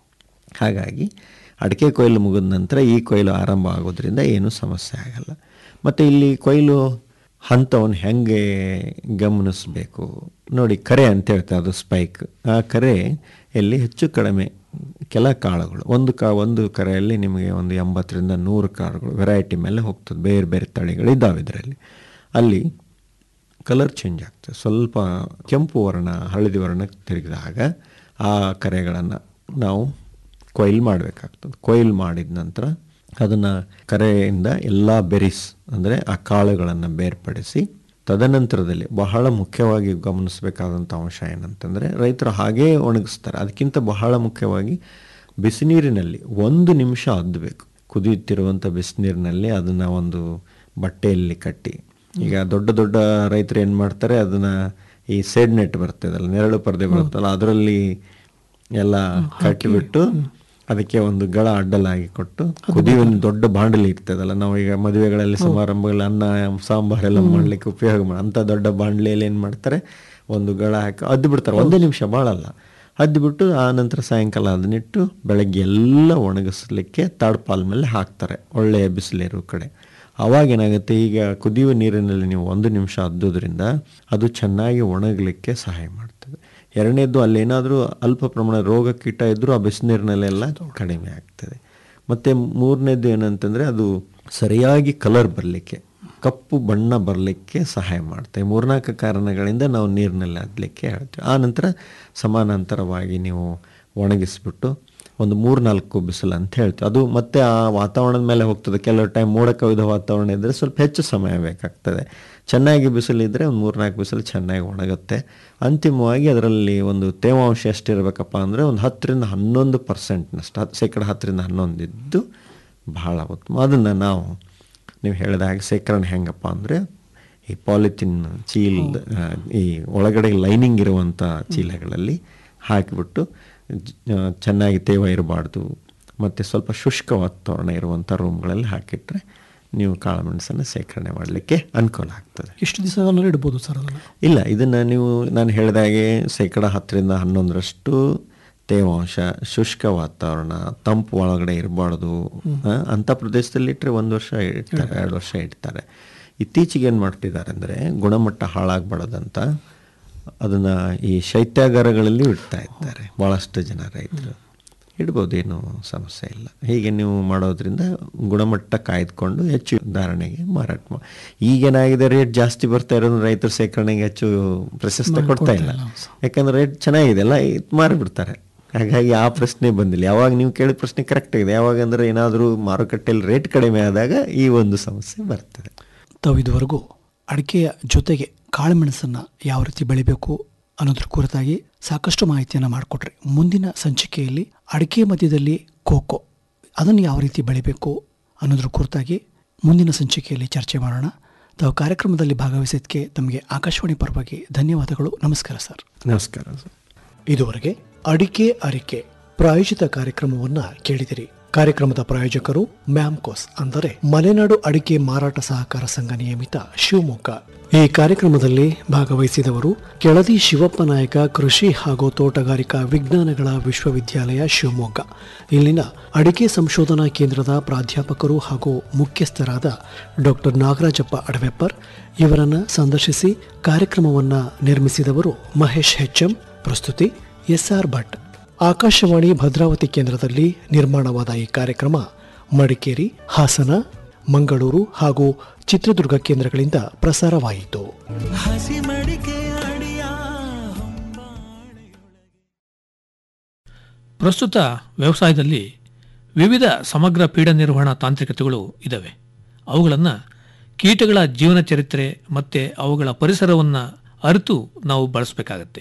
ಹಾಗಾಗಿ ಅಡಿಕೆ ಕೊಯ್ಲು ಮುಗಿದ ನಂತರ ಈ ಕೊಯ್ಲು ಆರಂಭ ಆಗೋದ್ರಿಂದ ಏನೂ ಸಮಸ್ಯೆ ಆಗಲ್ಲ ಮತ್ತು ಇಲ್ಲಿ ಕೊಯ್ಲು ಹಂತವನ್ನು ಹೆಂಗೆ ಗಮನಿಸಬೇಕು ನೋಡಿ ಕರೆ ಅಂತ ಹೇಳ್ತಾರೆ ಅದು ಸ್ಪೈಕ್ ಆ ಕರೆಯಲ್ಲಿ ಹೆಚ್ಚು ಕಡಿಮೆ ಕೆಲ ಕಾಳುಗಳು ಒಂದು ಕಾ ಒಂದು ಕರೆಯಲ್ಲಿ ನಿಮಗೆ ಒಂದು ಎಂಬತ್ತರಿಂದ ನೂರು ಕಾಳುಗಳು ವೆರೈಟಿ ಮೇಲೆ ಹೋಗ್ತದೆ ಬೇರೆ ಬೇರೆ ತಳಿಗಳು ಇದ್ದಾವೆ ಇದರಲ್ಲಿ ಅಲ್ಲಿ ಕಲರ್ ಚೇಂಜ್ ಆಗ್ತದೆ ಸ್ವಲ್ಪ ಕೆಂಪು ವರ್ಣ ಹಳದಿ ವರ್ಣ ತಿರುಗಿದಾಗ ಆ ಕರೆಗಳನ್ನು ನಾವು ಕೊಯ್ಲು ಮಾಡಬೇಕಾಗ್ತದೆ ಕೊಯ್ಲು ಮಾಡಿದ ನಂತರ ಅದನ್ನು ಕರೆಯಿಂದ ಎಲ್ಲ ಬೆರಿಸ್ ಅಂದರೆ ಆ ಕಾಳುಗಳನ್ನು ಬೇರ್ಪಡಿಸಿ ತದನಂತರದಲ್ಲಿ ಬಹಳ ಮುಖ್ಯವಾಗಿ ಗಮನಿಸಬೇಕಾದಂಥ ಅಂಶ ಏನಂತಂದರೆ ರೈತರು ಹಾಗೇ ಒಣಗಿಸ್ತಾರೆ ಅದಕ್ಕಿಂತ ಬಹಳ ಮುಖ್ಯವಾಗಿ ಬಿಸಿನೀರಿನಲ್ಲಿ ಒಂದು ನಿಮಿಷ ಅದ್ದಬೇಕು ಕುದಿಯುತ್ತಿರುವಂಥ ಬಿಸಿನೀರಿನಲ್ಲಿ ಅದನ್ನು ಒಂದು ಬಟ್ಟೆಯಲ್ಲಿ ಕಟ್ಟಿ ಈಗ ದೊಡ್ಡ ದೊಡ್ಡ ರೈತರು ಏನು ಮಾಡ್ತಾರೆ ಅದನ್ನು ಈ ಸೇಡ್ ನೆಟ್ ಬರ್ತದಲ್ಲ ನೆರಳು ಪರದೆ ಬರುತ್ತಲ್ಲ ಅದರಲ್ಲಿ ಎಲ್ಲ ಕಟ್ಟಿಬಿಟ್ಟು ಅದಕ್ಕೆ ಒಂದು ಗಳ ಅಡ್ಡಲಾಗಿ ಕೊಟ್ಟು ಕುದಿಯುವ ಒಂದು ದೊಡ್ಡ ಬಾಂಡಲಿ ಇರ್ತದಲ್ಲ ನಾವು ಈಗ ಮದುವೆಗಳಲ್ಲಿ ಸಮಾರಂಭಗಳಲ್ಲಿ ಅನ್ನ ಸಾಂಬಾರೆಲ್ಲ ಮಾಡ್ಲಿಕ್ಕೆ ಉಪಯೋಗ ಮಾಡಿ ಅಂಥ ದೊಡ್ಡ ಬಾಂಡ್ಲಿಯಲ್ಲಿ ಏನು ಮಾಡ್ತಾರೆ ಒಂದು ಗಳ ಹಾಕಿ ಅದ್ದು ಬಿಡ್ತಾರೆ ಒಂದೇ ನಿಮಿಷ ಭಾಳಲ್ಲ ಅದ್ದು ಬಿಟ್ಟು ಆ ನಂತರ ಸಾಯಂಕಾಲ ಅದನ್ನಿಟ್ಟು ಬೆಳಗ್ಗೆ ಎಲ್ಲ ಒಣಗಿಸ್ಲಿಕ್ಕೆ ತಾಡ್ಪಾಲ್ ಮೇಲೆ ಹಾಕ್ತಾರೆ ಒಳ್ಳೆಯ ಬಿಸಿಲಿರೋ ಕಡೆ ಅವಾಗ ಏನಾಗುತ್ತೆ ಈಗ ಕುದಿಯುವ ನೀರಿನಲ್ಲಿ ನೀವು ಒಂದು ನಿಮಿಷ ಅದ್ದೋದ್ರಿಂದ ಅದು ಚೆನ್ನಾಗಿ ಒಣಗಲಿಕ್ಕೆ ಸಹಾಯ ಮಾಡ್ತದೆ ಎರಡನೇದು ಅಲ್ಲೇನಾದರೂ ಅಲ್ಪ ಪ್ರಮಾಣ ರೋಗ ಕೀಟ ಇದ್ದರೂ ಆ ಬಿಸಿನೀರಿನಲ್ಲೆಲ್ಲ ಕಡಿಮೆ ಆಗ್ತದೆ ಮತ್ತು ಮೂರನೇದು ಏನಂತಂದರೆ ಅದು ಸರಿಯಾಗಿ ಕಲರ್ ಬರಲಿಕ್ಕೆ ಕಪ್ಪು ಬಣ್ಣ ಬರಲಿಕ್ಕೆ ಸಹಾಯ ಮಾಡ್ತೇವೆ ಮೂರ್ನಾಲ್ಕು ಕಾರಣಗಳಿಂದ ನಾವು ನೀರಿನಲ್ಲಿ ಅದ್ಲಿಕ್ಕೆ ಹೇಳ್ತೀವಿ ಆ ನಂತರ ಸಮಾನಾಂತರವಾಗಿ ನೀವು ಒಣಗಿಸ್ಬಿಟ್ಟು ಒಂದು ಮೂರು ನಾಲ್ಕು ಬಿಸಿಲು ಅಂತ ಹೇಳ್ತೀವಿ ಅದು ಮತ್ತೆ ಆ ವಾತಾವರಣದ ಮೇಲೆ ಹೋಗ್ತದೆ ಕೆಲವು ಟೈಮ್ ಮೋಡ ಕವಿದ ವಾತಾವರಣ ಇದ್ದರೆ ಸ್ವಲ್ಪ ಹೆಚ್ಚು ಸಮಯ ಬೇಕಾಗ್ತದೆ ಚೆನ್ನಾಗಿ ಬಿಸಿಲಿದ್ದರೆ ಒಂದು ಮೂರು ನಾಲ್ಕು ಬಿಸಿಲು ಚೆನ್ನಾಗಿ ಒಣಗುತ್ತೆ ಅಂತಿಮವಾಗಿ ಅದರಲ್ಲಿ ಒಂದು ತೇವಾಂಶ ಎಷ್ಟಿರಬೇಕಪ್ಪ ಅಂದರೆ ಒಂದು ಹತ್ತರಿಂದ ಹನ್ನೊಂದು ಪರ್ಸೆಂಟ್ನಷ್ಟು ಹತ್ತು ಶೇಕಡ ಹತ್ತರಿಂದ ಹನ್ನೊಂದು ಇದ್ದು ಬಹಳ ಉತ್ತಮ ಅದನ್ನು ನಾವು ನೀವು ಹೇಳಿದ ಹಾಗೆ ಶೇಖರಣೆ ಹೆಂಗಪ್ಪ ಅಂದರೆ ಈ ಪಾಲಿಥಿನ್ ಚೀಲ ಆ, ಈ ಒಳಗಡೆ ಲೈನಿಂಗ್ ಇರುವಂಥ ಚೀಲಗಳಲ್ಲಿ ಹಾಕಿಬಿಟ್ಟು ಜ- ಆ, ಚೆನ್ನಾಗಿ ತೇವ ಇರಬಾರ್ದು ಮತ್ತು ಸ್ವಲ್ಪ ಶುಷ್ಕ ವಾತಾವರಣ ಇರುವಂಥ ರೂಮ್ಗಳಲ್ಲಿ ಹಾಕಿಟ್ರೆ ನೀವು ಕಾಳುಮೆಣಸನ್ನು ಶೇಖರಣೆ ಮಾಡಲಿಕ್ಕೆ ಅನುಕೂಲ ಆಗ್ತದೆ ಎಷ್ಟು ದಿವಸ ಇಡ್ಬೋದು ಸರ್ ಅದನ್ನು ಇಲ್ಲ ಇದನ್ನು ನೀವು ನಾನು ಹೇಳಿದ ಹಾಗೆ ಶೇಕಡ ಹತ್ತರಿಂದ ಹನ್ನೊಂದರಷ್ಟು ತೇವಾಂಶ ಶುಷ್ಕ ವಾತಾವರಣ ತಂಪು ಒಳಗಡೆ ಇರಬಾರ್ದು ಅಂಥ ಪ್ರದೇಶದಲ್ಲಿ ಇಟ್ಟರೆ ಒಂದು ವರ್ಷ ಇಡ್ತಾರೆ ಎರಡು ವರ್ಷ ಇಡ್ತಾರೆ ಇತ್ತೀಚೆಗೆ ಏನು ಮಾಡ್ತಿದ್ದಾರೆ ಅಂದರೆ ಗುಣಮಟ್ಟ ಹಾಳಾಗಬಾರ್ದಂತ ಅದನ್ನು ಈ ಶೈತ್ಯಾಗಾರಗಳಲ್ಲಿ ಇಡ್ತಾ ಇದ್ದಾರೆ ಭಾಳಷ್ಟು ಜನ ರೈತರು ಇಡ್ಬೋದು ಏನು ಸಮಸ್ಯೆ ಇಲ್ಲ ಹೀಗೆ ನೀವು ಮಾಡೋದ್ರಿಂದ ಗುಣಮಟ್ಟ ಕಾಯ್ದುಕೊಂಡು ಹೆಚ್ಚು ಧಾರಣೆಗೆ ಮಾರಾಟ ಮಾ ಈಗೇನಾಗಿದೆ ರೇಟ್ ಜಾಸ್ತಿ ಬರ್ತಾ ಇರೋದು ರೈತರ ಶೇಖರಣೆಗೆ ಹೆಚ್ಚು ಪ್ರಶಸ್ತಿ ಕೊಡ್ತಾ ಇಲ್ಲ ಯಾಕಂದ್ರೆ ರೇಟ್ ಚೆನ್ನಾಗಿದೆ ಅಲ್ಲ ಇದು ಮಾರಿಬಿಡ್ತಾರೆ ಹಾಗಾಗಿ ಆ ಪ್ರಶ್ನೆ ಬಂದಿಲ್ಲ ಯಾವಾಗ ನೀವು ಕೇಳಿದ ಪ್ರಶ್ನೆ ಕರೆಕ್ಟ್ ಆಗಿದೆ ಯಾವಾಗ ಅಂದರೆ ಏನಾದರೂ ಮಾರುಕಟ್ಟೆಯಲ್ಲಿ ರೇಟ್ ಕಡಿಮೆ ಆದಾಗ ಈ ಒಂದು ಸಮಸ್ಯೆ ಬರ್ತದೆ ತಾವು ಇದುವರೆಗೂ ಅಡಿಕೆಯ ಜೊತೆಗೆ ಕಾಳುಮೆಣಸನ್ನು ಯಾವ ರೀತಿ ಬೆಳಿಬೇಕು ಅನ್ನೋದ್ರ ಕುರಿತಾಗಿ ಸಾಕಷ್ಟು ಮಾಹಿತಿಯನ್ನು ಮಾಡಿಕೊಟ್ರಿ ಮುಂದಿನ ಸಂಚಿಕೆಯಲ್ಲಿ ಅಡಿಕೆ ಮಧ್ಯದಲ್ಲಿ ಕೋಕೋ ಅದನ್ನು ಯಾವ ರೀತಿ ಬೆಳಿಬೇಕು ಅನ್ನೋದ್ರ ಕುರಿತಾಗಿ ಮುಂದಿನ ಸಂಚಿಕೆಯಲ್ಲಿ ಚರ್ಚೆ ಮಾಡೋಣ ತಾವು ಕಾರ್ಯಕ್ರಮದಲ್ಲಿ ಭಾಗವಹಿಸಿದ್ದಕ್ಕೆ ತಮಗೆ ಆಕಾಶವಾಣಿ ಪರವಾಗಿ ಧನ್ಯವಾದಗಳು ನಮಸ್ಕಾರ ಸರ್ ನಮಸ್ಕಾರ ಸರ್ ಇದುವರೆಗೆ ಅಡಿಕೆ ಅರಿಕೆ ಪ್ರಾಯೋಜಿತ ಕಾರ್ಯಕ್ರಮವನ್ನ ಕೇಳಿದಿರಿ ಕಾರ್ಯಕ್ರಮದ ಪ್ರಾಯೋಜಕರು ಮ್ಯಾಮ್ಕೋಸ್ ಅಂದರೆ ಮಲೆನಾಡು ಅಡಿಕೆ ಮಾರಾಟ ಸಹಕಾರ ಸಂಘ ನಿಯಮಿತ ಶಿವಮೊಗ್ಗ ಈ ಕಾರ್ಯಕ್ರಮದಲ್ಲಿ ಭಾಗವಹಿಸಿದವರು ಕೆಳದಿ ಶಿವಪ್ಪ ನಾಯಕ ಕೃಷಿ ಹಾಗೂ ತೋಟಗಾರಿಕಾ ವಿಜ್ಞಾನಗಳ ವಿಶ್ವವಿದ್ಯಾಲಯ ಶಿವಮೊಗ್ಗ ಇಲ್ಲಿನ ಅಡಿಕೆ ಸಂಶೋಧನಾ ಕೇಂದ್ರದ ಪ್ರಾಧ್ಯಾಪಕರು ಹಾಗೂ ಮುಖ್ಯಸ್ಥರಾದ ಡಾಕ್ಟರ್ ನಾಗರಾಜಪ್ಪ ಅಡವೆಪ್ಪರ್ ಇವರನ್ನ ಸಂದರ್ಶಿಸಿ ಕಾರ್ಯಕ್ರಮವನ್ನ ನಿರ್ಮಿಸಿದವರು ಮಹೇಶ್ ಹೆಚ್ಎಂ ಪ್ರಸ್ತುತಿ ಎಸ್ಆರ್ ಭಟ್ ಆಕಾಶವಾಣಿ ಭದ್ರಾವತಿ ಕೇಂದ್ರದಲ್ಲಿ ನಿರ್ಮಾಣವಾದ ಈ ಕಾರ್ಯಕ್ರಮ ಮಡಿಕೇರಿ ಹಾಸನ ಮಂಗಳೂರು ಹಾಗೂ ಚಿತ್ರದುರ್ಗ ಕೇಂದ್ರಗಳಿಂದ ಪ್ರಸಾರವಾಯಿತು ಹಸಿ ಮಡಿಕೆ ಅಡಿಯ ಹೊಂಬಾಳೆಯೊಳಗೆ ಪ್ರಸ್ತುತ ವ್ಯವಸಾಯದಲ್ಲಿ ವಿವಿಧ ಸಮಗ್ರ ಪೀಡ ನಿರ್ವಹಣಾ ತಾಂತ್ರಿಕತೆಗಳು ಇದ್ದಾವೆ ಅವುಗಳನ್ನು ಕೀಟಗಳ ಜೀವನ ಚರಿತ್ರೆ ಮತ್ತು ಅವುಗಳ ಪರಿಸರವನ್ನು ಅರಿತು ನಾವು ಬಳಸಬೇಕಾಗತ್ತೆ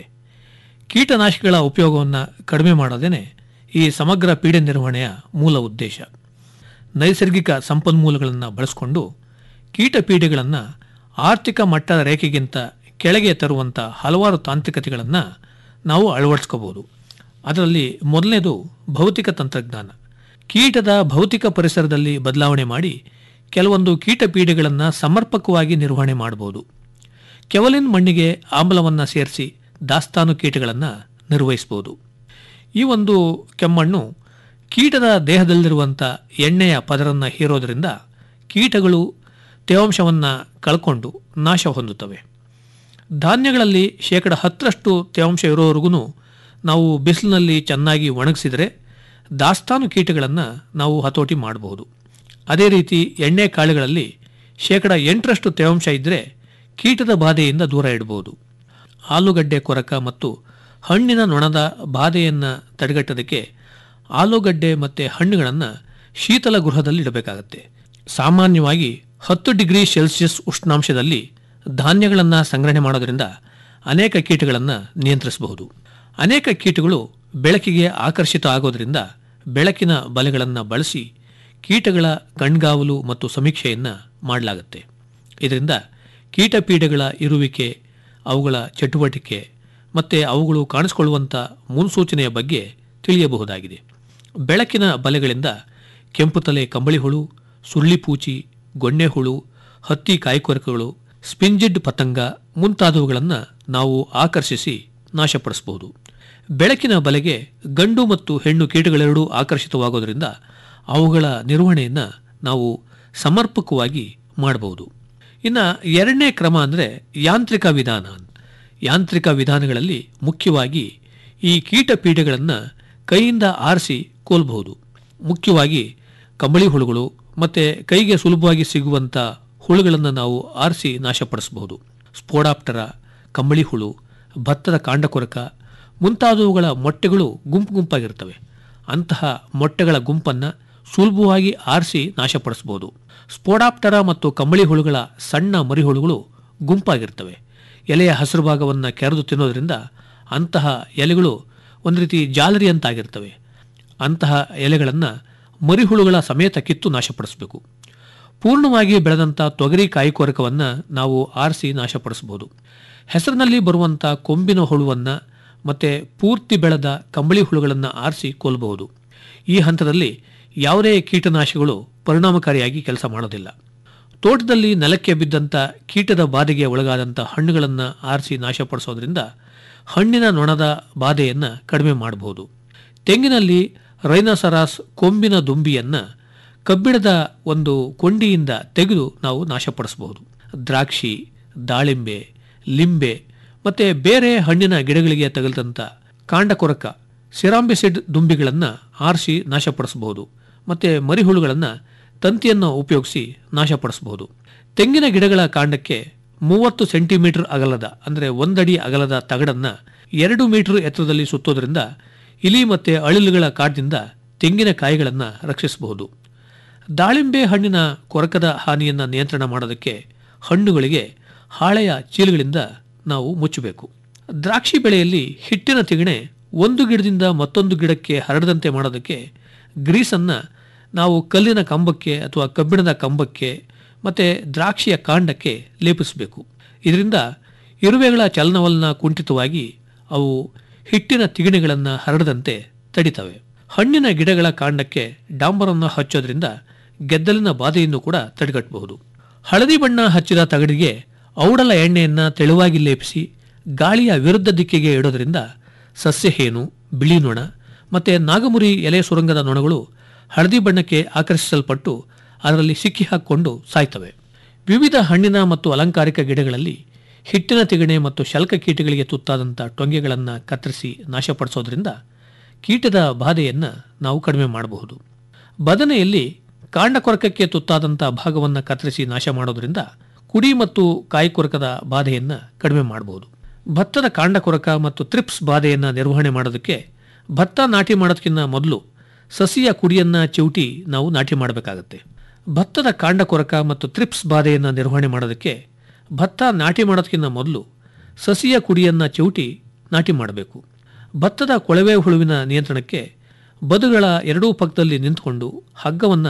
ಕೀಟನಾಶಕಗಳ ಉಪಯೋಗವನ್ನು ಕಡಿಮೆ ಮಾಡೋದೇ ಈ ಸಮಗ್ರ ಪೀಡೆ ನಿರ್ವಹಣೆಯ ಮೂಲ ಉದ್ದೇಶ ನೈಸರ್ಗಿಕ ಸಂಪನ್ಮೂಲಗಳನ್ನು ಬಳಸಿಕೊಂಡು ಕೀಟಪೀಡೆಗಳನ್ನು ಆರ್ಥಿಕ ಮಟ್ಟದ ರೇಖೆಗಿಂತ ಕೆಳಗೆ ತರುವಂಥ ಹಲವಾರು ತಾಂತ್ರಿಕತೆಗಳನ್ನು ನಾವು ಅಳವಡಿಸ್ಕೋಬಹುದು ಅದರಲ್ಲಿ ಮೊದಲನೇದು ಭೌತಿಕ ತಂತ್ರಜ್ಞಾನ ಕೀಟದ ಭೌತಿಕ ಪರಿಸರದಲ್ಲಿ ಬದಲಾವಣೆ ಮಾಡಿ ಕೆಲವೊಂದು ಕೀಟಪೀಡೆಗಳನ್ನು ಸಮರ್ಪಕವಾಗಿ ನಿರ್ವಹಣೆ ಮಾಡಬಹುದು ಕೆವಲಿನ್ ಮಣ್ಣಿಗೆ ಆಮ್ಲವನ್ನು ಸೇರಿಸಿ ದಾಸ್ತಾನು ಕೀಟಗಳನ್ನು ನಿರ್ವಹಿಸಬಹುದು ಈ ಒಂದು ಕೆಮ್ಮಣ್ಣು ಕೀಟದ ದೇಹದಲ್ಲಿರುವಂಥ ಎಣ್ಣೆಯ ಪದರನ್ನು ಹೀರೋದರಿಂದ ಕೀಟಗಳು ತೇವಾಂಶವನ್ನು ಕಳ್ಕೊಂಡು ನಾಶ ಹೊಂದುತ್ತವೆ ಧಾನ್ಯಗಳಲ್ಲಿ ಶೇಕಡ ಹತ್ತರಷ್ಟು ತೇವಾಂಶ ಇರೋವರೆಗೂ ನಾವು ಬಿಸಿಲಿನಲ್ಲಿ ಚೆನ್ನಾಗಿ ಒಣಗಿಸಿದರೆ ದಾಸ್ತಾನು ಕೀಟಗಳನ್ನು ನಾವು ಹತೋಟಿ ಮಾಡಬಹುದು ಅದೇ ರೀತಿ ಎಣ್ಣೆ ಕಾಳುಗಳಲ್ಲಿ ಶೇಕಡ ಎಂಟರಷ್ಟು ತೇವಾಂಶ ಇದ್ದರೆ ಕೀಟದ ಬಾಧೆಯಿಂದ ದೂರ ಇಡಬಹುದು ಆಲೂಗಡ್ಡೆ ಕೊರಕ ಮತ್ತು ಹಣ್ಣಿನ ನೊಣದ ಬಾಧೆಯನ್ನು ತಡೆಗಟ್ಟೋದಕ್ಕೆ ಆಲೂಗಡ್ಡೆ ಮತ್ತು ಹಣ್ಣುಗಳನ್ನು ಶೀತಲ ಗೃಹದಲ್ಲಿ ಇಡಬೇಕಾಗತ್ತೆ ಸಾಮಾನ್ಯವಾಗಿ ಹತ್ತು ಡಿಗ್ರಿ ಸೆಲ್ಸಿಯಸ್ ಉಷ್ಣಾಂಶದಲ್ಲಿ ಧಾನ್ಯಗಳನ್ನು ಸಂಗ್ರಹಣೆ ಮಾಡೋದರಿಂದ ಅನೇಕ ಕೀಟಗಳನ್ನು ನಿಯಂತ್ರಿಸಬಹುದು ಅನೇಕ ಕೀಟಗಳು ಬೆಳಕಿಗೆ ಆಕರ್ಷಿತ ಆಗೋದರಿಂದ ಬೆಳಕಿನ ಬಲೆಗಳನ್ನು ಬಳಸಿ ಕೀಟಗಳ ಕಣ್ಗಾವಲು ಮತ್ತು ಸಮೀಕ್ಷೆಯನ್ನು ಮಾಡಲಾಗುತ್ತೆ ಇದರಿಂದ ಕೀಟಪೀಡೆಗಳ ಇರುವಿಕೆ ಅವುಗಳ ಚಟುವಟಿಕೆ ಮತ್ತು ಅವುಗಳು ಕಾಣಿಸಿಕೊಳ್ಳುವಂಥ ಮುನ್ಸೂಚನೆಯ ಬಗ್ಗೆ ತಿಳಿಯಬಹುದಾಗಿದೆ ಬೆಳಕಿನ ಬಲೆಗಳಿಂದ ಕೆಂಪು ತಲೆ ಕಂಬಳಿ ಹುಳು ಸುಳ್ಳಿಪೂಚಿ ಗೊಣ್ಣೆ ಹುಳು ಹತ್ತಿ ಕಾಯಿಕೊರಕಗಳು ಸ್ಪಿಂಜಿಡ್ ಪತಂಗ ಮುಂತಾದವುಗಳನ್ನು ನಾವು ಆಕರ್ಷಿಸಿ ನಾಶಪಡಿಸಬಹುದು ಬೆಳಕಿನ ಬಲೆಗೆ ಗಂಡು ಮತ್ತು ಹೆಣ್ಣು ಕೀಟಗಳೆರಡೂ ಆಕರ್ಷಿತವಾಗೋದರಿಂದ ಅವುಗಳ ನಿರ್ವಹಣೆಯನ್ನು ನಾವು ಸಮರ್ಪಕವಾಗಿ ಮಾಡಬಹುದು ಇನ್ನು ಎರಡನೇ ಕ್ರಮ ಅಂದರೆ ಯಾಂತ್ರಿಕ ವಿಧಾನ ಯಾಂತ್ರಿಕ ವಿಧಾನಗಳಲ್ಲಿ ಮುಖ್ಯವಾಗಿ ಈ ಕೀಟಪೀಡೆಗಳನ್ನು ಕೈಯಿಂದ ಆರಿಸಿ ಕೊಲ್ಬಹುದು ಮುಖ್ಯವಾಗಿ ಕಂಬಳಿ ಹುಳುಗಳು ಮತ್ತು ಕೈಗೆ ಸುಲಭವಾಗಿ ಸಿಗುವಂಥ ಹುಳುಗಳನ್ನು ನಾವು ಆರಿಸಿ ನಾಶಪಡಿಸಬಹುದು ಸ್ಪೋಡಾಪ್ಟರ ಕಂಬಳಿ ಹುಳು ಭತ್ತದ ಕಾಂಡಕೊರಕ ಮುಂತಾದವುಗಳ ಮೊಟ್ಟೆಗಳು ಗುಂಪು ಗುಂಪಾಗಿರ್ತವೆ ಅಂತಹ ಮೊಟ್ಟೆಗಳ ಗುಂಪನ್ನು ಸುಲಭವಾಗಿ ಆರಿಸಿ ನಾಶಪಡಿಸಬಹುದು ಸ್ಪೋಡಾಪ್ಟರ ಮತ್ತು ಕಂಬಳಿ ಹುಳುಗಳ ಸಣ್ಣ ಮರಿಹುಳುಗಳು ಗುಂಪಾಗಿರ್ತವೆ ಎಲೆಯ ಹಸಿರು ಭಾಗವನ್ನು ಕೆರೆದು ತಿನ್ನೋದ್ರಿಂದ ಅಂತಹ ಎಲೆಗಳು ಒಂದು ರೀತಿ ಜಾಲರಿ ಅಂತಾಗಿರ್ತವೆ ಅಂತಹ ಎಲೆಗಳನ್ನು ಮರಿಹುಳುಗಳ ಸಮೇತ ಕಿತ್ತು ನಾಶಪಡಿಸಬೇಕು ಪೂರ್ಣವಾಗಿ ಬೆಳೆದಂಥ ತೊಗರಿ ಕಾಯಿಕೊರಕವನ್ನು ನಾವು ಆರಿಸಿ ನಾಶಪಡಿಸಬಹುದು ಹೆಸರಿನಲ್ಲಿ ಬರುವಂಥ ಕೊಂಬಿನ ಹುಳುವನ್ನು ಮತ್ತು ಪೂರ್ತಿ ಬೆಳೆದ ಕಂಬಳಿ ಹುಳುಗಳನ್ನು ಆರಿಸಿ ಕೊಲ್ಲಬಹುದು ಈ ಹಂತದಲ್ಲಿ ಯಾವುದೇ ಕೀಟನಾಶಕಗಳು ಪರಿಣಾಮಕಾರಿಯಾಗಿ ಕೆಲಸ ಮಾಡೋದಿಲ್ಲ ತೋಟದಲ್ಲಿ ನೆಲಕ್ಕೆ ಬಿದ್ದಂಥ ಕೀಟದ ಬಾಧೆಗೆ ಒಳಗಾದಂಥ ಹಣ್ಣುಗಳನ್ನು ಆರಿಸಿ ನಾಶಪಡಿಸೋದ್ರಿಂದ ಹಣ್ಣಿನ ನೊಣದ ಬಾಧೆಯನ್ನು ಕಡಿಮೆ ಮಾಡಬಹುದು ತೆಂಗಿನಲ್ಲಿ ರೈನಸರಾಸ್ ಕೊಂಬಿನ ದುಂಬಿಯನ್ನು ಕಬ್ಬಿಣದ ಒಂದು ಕೊಂಡಿಯಿಂದ ತೆಗೆದು ನಾವು ನಾಶಪಡಿಸಬಹುದು ದ್ರಾಕ್ಷಿ ದಾಳಿಂಬೆ ಲಿಂಬೆ ಮತ್ತು ಬೇರೆ ಹಣ್ಣಿನ ಗಿಡಗಳಿಗೆ ತಗಲಿದಂಥ ಕಾಂಡಕೊರಕ ಸಿರಾಂಬಿಸಿಡ್ ದುಂಬಿಗಳನ್ನು ಆರಿಸಿ ನಾಶಪಡಿಸಬಹುದು ಮತ್ತು ಮರಿಹುಳುಗಳನ್ನು ತಂತಿಯನ್ನು ಉಪಯೋಗಿಸಿ ನಾಶಪಡಿಸಬಹುದು ತೆಂಗಿನ ಗಿಡಗಳ ಕಾಂಡಕ್ಕೆ ಮೂವತ್ತು ಸೆಂಟಿಮೀಟರ್ ಅಗಲದ ಅಂದರೆ ಒಂದಡಿ ಅಗಲದ ತಗಡನ್ನು ಎರಡು ಮೀಟರ್ ಎತ್ತರದಲ್ಲಿ ಸುತ್ತೋದ್ರಿಂದ ಇಲಿ ಮತ್ತು ಅಳಿಲುಗಳ ಕಾಟದಿಂದ ತೆಂಗಿನ ಕಾಯಿಗಳನ್ನು ರಕ್ಷಿಸಬಹುದು ದಾಳಿಂಬೆ ಹಣ್ಣಿನ ಕೊರಕದ ಹಾನಿಯನ್ನು ನಿಯಂತ್ರಣ ಮಾಡೋದಕ್ಕೆ ಹಣ್ಣುಗಳಿಗೆ ಹಾಳೆಯ ಚೀಲಗಳಿಂದ ನಾವು ಮುಚ್ಚಬೇಕು ದ್ರಾಕ್ಷಿ ಬೆಳೆಯಲ್ಲಿ ಹಿಟ್ಟಿನ ತಿಗಣೆ ಒಂದು ಗಿಡದಿಂದ ಮತ್ತೊಂದು ಗಿಡಕ್ಕೆ ಹರಡದಂತೆ ಮಾಡೋದಕ್ಕೆ ಗ್ರೀಸನ್ನು ನಾವು ಕಲ್ಲಿನ ಕಂಬಕ್ಕೆ ಅಥವಾ ಕಬ್ಬಿಣದ ಕಂಬಕ್ಕೆ ಮತ್ತು ದ್ರಾಕ್ಷಿಯ ಕಾಂಡಕ್ಕೆ ಲೇಪಿಸಬೇಕು ಇದರಿಂದ ಇರುವೆಗಳ ಚಲನವಲನ ಕುಂಠಿತವಾಗಿ ಅವು ಹಿಟ್ಟಿನ ತಿಗಣೆಗಳನ್ನು ಹರಡದಂತೆ ತಡಿತವೆ ಹಣ್ಣಿನ ಗಿಡಗಳ ಕಾಂಡಕ್ಕೆ ಡಾಂಬರನ್ನು ಹಚ್ಚೋದ್ರಿಂದ ಗೆದ್ದಲಿನ ಬಾಧೆಯನ್ನು ಕೂಡ ತಡೆಗಟ್ಟಬಹುದು ಹಳದಿ ಬಣ್ಣ ಹಚ್ಚಿದ ತಗಡಿಗೆ ಔಡಲ ಎಣ್ಣೆಯನ್ನು ತೆಳುವಾಗಿ ಲೇಪಿಸಿ ಗಾಳಿಯ ವಿರುದ್ಧ ದಿಕ್ಕಿಗೆ ಇಡೋದ್ರಿಂದ ಸಸ್ಯಹೇನು ಬಿಳಿ ನೊಣ ಮತ್ತು ನಾಗಮುರಿ ಎಲೆ ಸುರಂಗದ ನೊಣಗಳು ಹಳದಿ ಬಣ್ಣಕ್ಕೆ ಆಕರ್ಷಿಸಲ್ಪಟ್ಟು ಅದರಲ್ಲಿ ಸಿಕ್ಕಿ ಹಾಕಿಕೊಂಡು ಸಾಯ್ತವೆ ವಿವಿಧ ಹಣ್ಣಿನ ಮತ್ತು ಅಲಂಕಾರಿಕ ಗಿಡಗಳಲ್ಲಿ ಹಿಟ್ಟಿನ ತಿಗಣೆ ಮತ್ತು ಶಲ್ಕ ಕೀಟಗಳಿಗೆ ತುತ್ತಾದಂಥ ಟೊಂಗೆಗಳನ್ನು ಕತ್ತರಿಸಿ ನಾಶಪಡಿಸೋದ್ರಿಂದ ಕೀಟದ ಬಾಧೆಯನ್ನು ನಾವು ಕಡಿಮೆ ಮಾಡಬಹುದು ಬದನೆಯಲ್ಲಿ ಕಾಂಡಕೊರಕಕ್ಕೆ ತುತ್ತಾದಂಥ ಭಾಗವನ್ನು ಕತ್ತರಿಸಿ ನಾಶ ಮಾಡೋದ್ರಿಂದ ಕುಡಿ ಮತ್ತು ಕಾಯಿಕೊರಕದ ಬಾಧೆಯನ್ನು ಕಡಿಮೆ ಮಾಡಬಹುದು ಭತ್ತದ ಕಾಂಡಕೊರಕ ಮತ್ತು ತ್ರಿಪ್ಸ್ ಬಾಧೆಯನ್ನು ನಿರ್ವಹಣೆ ಮಾಡೋದಕ್ಕೆ ಭತ್ತ ನಾಟಿ ಮಾಡೋದಕ್ಕಿಂತ ಮೊದಲು ಸಸಿಯ ಕುಡಿಯನ್ನು ಚಿವುಟಿ ನಾವು ನಾಟಿ ಮಾಡಬೇಕಾಗತ್ತೆ ಭತ್ತದ ಕಾಂಡಕೊರಕ ಮತ್ತು ತ್ರಿಪ್ಸ್ ಬಾಧೆಯನ್ನು ನಿರ್ವಹಣೆ ಮಾಡೋದಕ್ಕೆ ಭತ್ತ ನಾಟಿ ಮಾಡೋದಕ್ಕಿಂತ ಮೊದಲು ಸಸಿಯ ಕುಡಿಯನ್ನು ಚಿವುಟಿ ನಾಟಿ ಮಾಡಬೇಕು ಭತ್ತದ ಕೊಳವೆ ಹುಳುವಿನ ನಿಯಂತ್ರಣಕ್ಕೆ ಬದುಗಳ ಎರಡೂ ಪಕ್ಕದಲ್ಲಿ ನಿಂತುಕೊಂಡು ಹಗ್ಗವನ್ನು